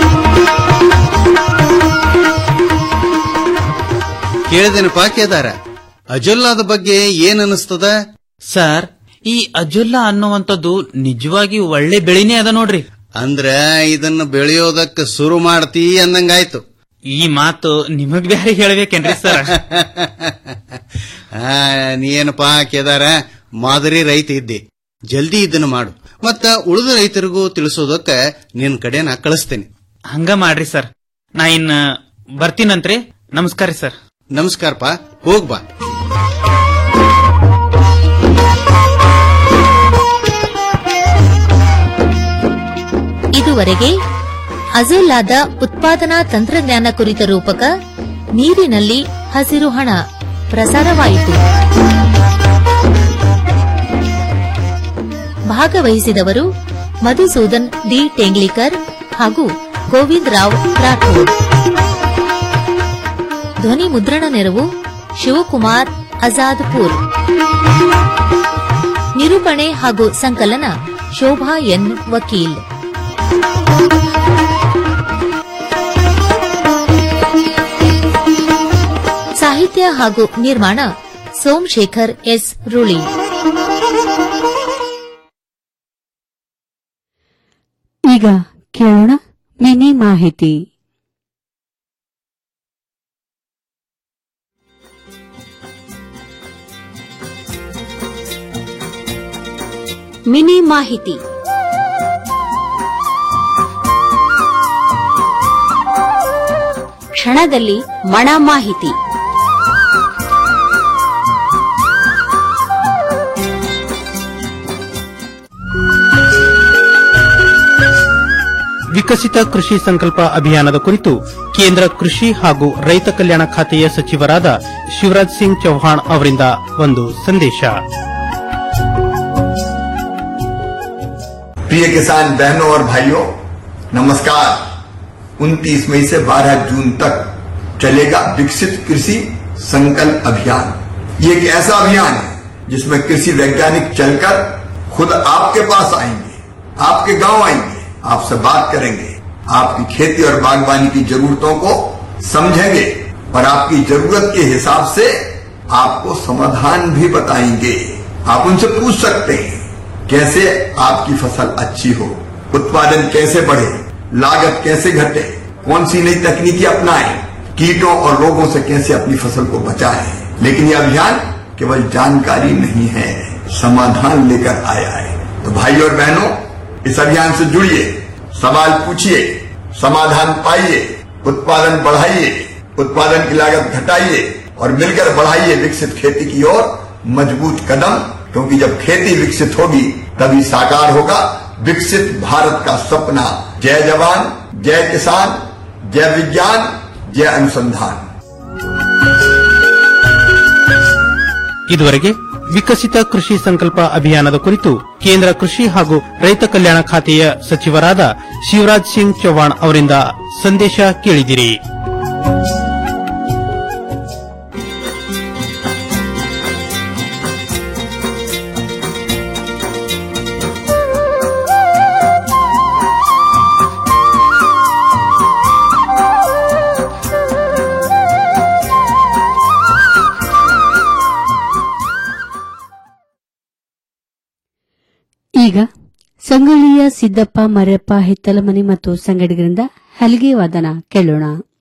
ಕೇಳಿದೇನಪ್ಪ ಕೇದಾರ ಅಜೊಲ್ಲಾದ ಬಗ್ಗೆ ಏನ್ ಅನಿಸ್ತದ ಸರ್ ಈ ಅಜುಲ್ಲಾ ಅನ್ನುವಂಥದ್ದು ನಿಜವಾಗಿ ಒಳ್ಳೆ ಬೆಳೆನೇ ಅದ ನೋಡ್ರಿ ಅಂದ್ರ ಇದನ್ನ ಬೆಳೆಯೋದಕ್ಕೆ ಶುರು ಮಾಡ್ತಿ ಅಂದಂಗಾಯ್ತು ಈ ಮಾತು ನಿಮಗ್ ಬ್ಯಾರೆ ಹೇಳ್ಬೇಕೇನ್ರಿ ಸರ್ ಆ, ನೀನಪ್ಪಾ ಕೇದಾರ ಮಾದರಿ ರೈತ ಇದ್ದಿ ಜಲ್ದಿ ಇದನ್ನ ಮಾಡು ಮತ್ತ ಉಳಿದ ರೈತರಿಗೂ ತಿಳಿಸೋದಕ್ಕ ನಿನ್ ಕಡೆ ನಾ ಕಳಿಸ್ತೇನೆ ಹಂಗ ಮಾಡ್ರಿ ಸರ್ ನಾ ಇನ್ನ ಬರ್ತೀನಂತ್ರಿ ನಮಸ್ಕಾರ ರೀ ಸರ್ ನಮಸ್ಕಾರಪ್ಪ ಹೋಗ್ ಬಾ ಇದುವರೆಗೆ ಅಜೋಲಾದ ಉತ್ಪಾದನಾ ತಂತ್ರಜ್ಞಾನ ಕುರಿತ ರೂಪಕ ನೀರಿನಲ್ಲಿ ಹಸಿರು ಹಣ ಪ್ರಸಾರವಾಯಿತು ಭಾಗವಹಿಸಿದವರು ಮಧುಸೂದನ್ ಡಿ ಟೇಂಗ್ಲಿಕರ್ ಹಾಗೂ ಗೋವಿಂದ್ ರಾವ್ ರಾಠೋಡ್ ಧ್ವನಿ ಮುದ್ರಣ ನೆರವು ಶಿವಕುಮಾರ್ ಅಜಾದ್ಪುರ್ ನಿರೂಪಣೆ ಹಾಗೂ ಸಂಕಲನ ಶೋಭಾ ಎನ್ ವಕೀಲ್ ಸಾಹಿತ್ಯ ಹಾಗೂ ನಿರ್ಮಾಣ ಸೋಮಶೇಖರ್ ಎಸ್ ರುಳಿ ಈಗ ಕೇಳೋಣ ಮಿನಿ ಮಾಹಿತಿ ಮಿನಿ ಮಾಹಿತಿ ಕ್ಷಣದಲ್ಲಿ ಮಣ ಮಾಹಿತಿ ವಿಕಸಿತ ಕೃಷಿ ಸಂಕಲ್ಪ ಅಭಿಯಾನದ ಕುರಿತು ಕೇಂದ್ರ ಕೃಷಿ ಹಾಗೂ ರೈತ ಕಲ್ಯಾಣ ಖಾತೆಯ ಸಚಿವರಾದ ಶಿವರಾಜ್ ಸಿಂಗ್ ಚೌಹಾಣ್ ಅವರಿಂದ ಒಂದು ಸಂದೇಶ प्रिय किसान बहनों और भाइयों नमस्कार 29 मई से 12 जून तक चलेगा विकसित कृषि संकल्प अभियान ये एक ऐसा अभियान है जिसमें कृषि वैज्ञानिक चलकर खुद आपके पास आएंगे आपके गांव आएंगे आपसे बात करेंगे आपकी खेती और बागवानी की जरूरतों को समझेंगे और आपकी जरूरत के हिसाब से आपको समाधान भी बताएंगे आप उनसे पूछ सकते हैं कैसे आपकी फसल अच्छी हो उत्पादन कैसे बढ़े लागत कैसे घटे कौन सी नई तकनीकी अपनाएं कीटों और रोगों से कैसे अपनी फसल को बचाएं लेकिन यह अभियान केवल जानकारी नहीं है समाधान लेकर आया है तो भाई और बहनों इस अभियान से जुड़िए सवाल पूछिए समाधान पाइए उत्पादन बढ़ाइए उत्पादन की लागत घटाइए और मिलकर बढ़ाइए विकसित खेती की ओर मजबूत कदम क्योंकि जब खेती विकसित होगी तभी साकार होगा विकसित भारत का सपना जय जवान जय किसान जय विज्ञान जय अनुसंधान ಇದುವರೆಗೆ ವಿಕಸಿತ ಕೃಷಿ ಸಂಕಲ್ಪ ಅಭಿಯಾನದ ಕುರಿತು ಕೇಂದ್ರ ಕೃಷಿ ಹಾಗೂ ರೈತ ಕಲ್ಯಾಣ ಖಾತೆಯ ಸಚಿವರಾದ ಶಿವರಾಜ್ ಸಿಂಗ್ ಚೌಹಾಣ್ ಅವರಿಂದ ಸಂದೇಶ ಕೇಳಿದಿರಿ ಈಗ ಸಂಗೊಳ್ಳಿಯ ಸಿದ್ದಪ್ಪ ಮರ್ಯಪ್ಪ ಹಿತ್ತಲಮನಿ ಮತ್ತು ಸಂಗಡಿಗರಿಂದ ಹಲಿಗೆ ವಾದನ ಕೇಳೋಣ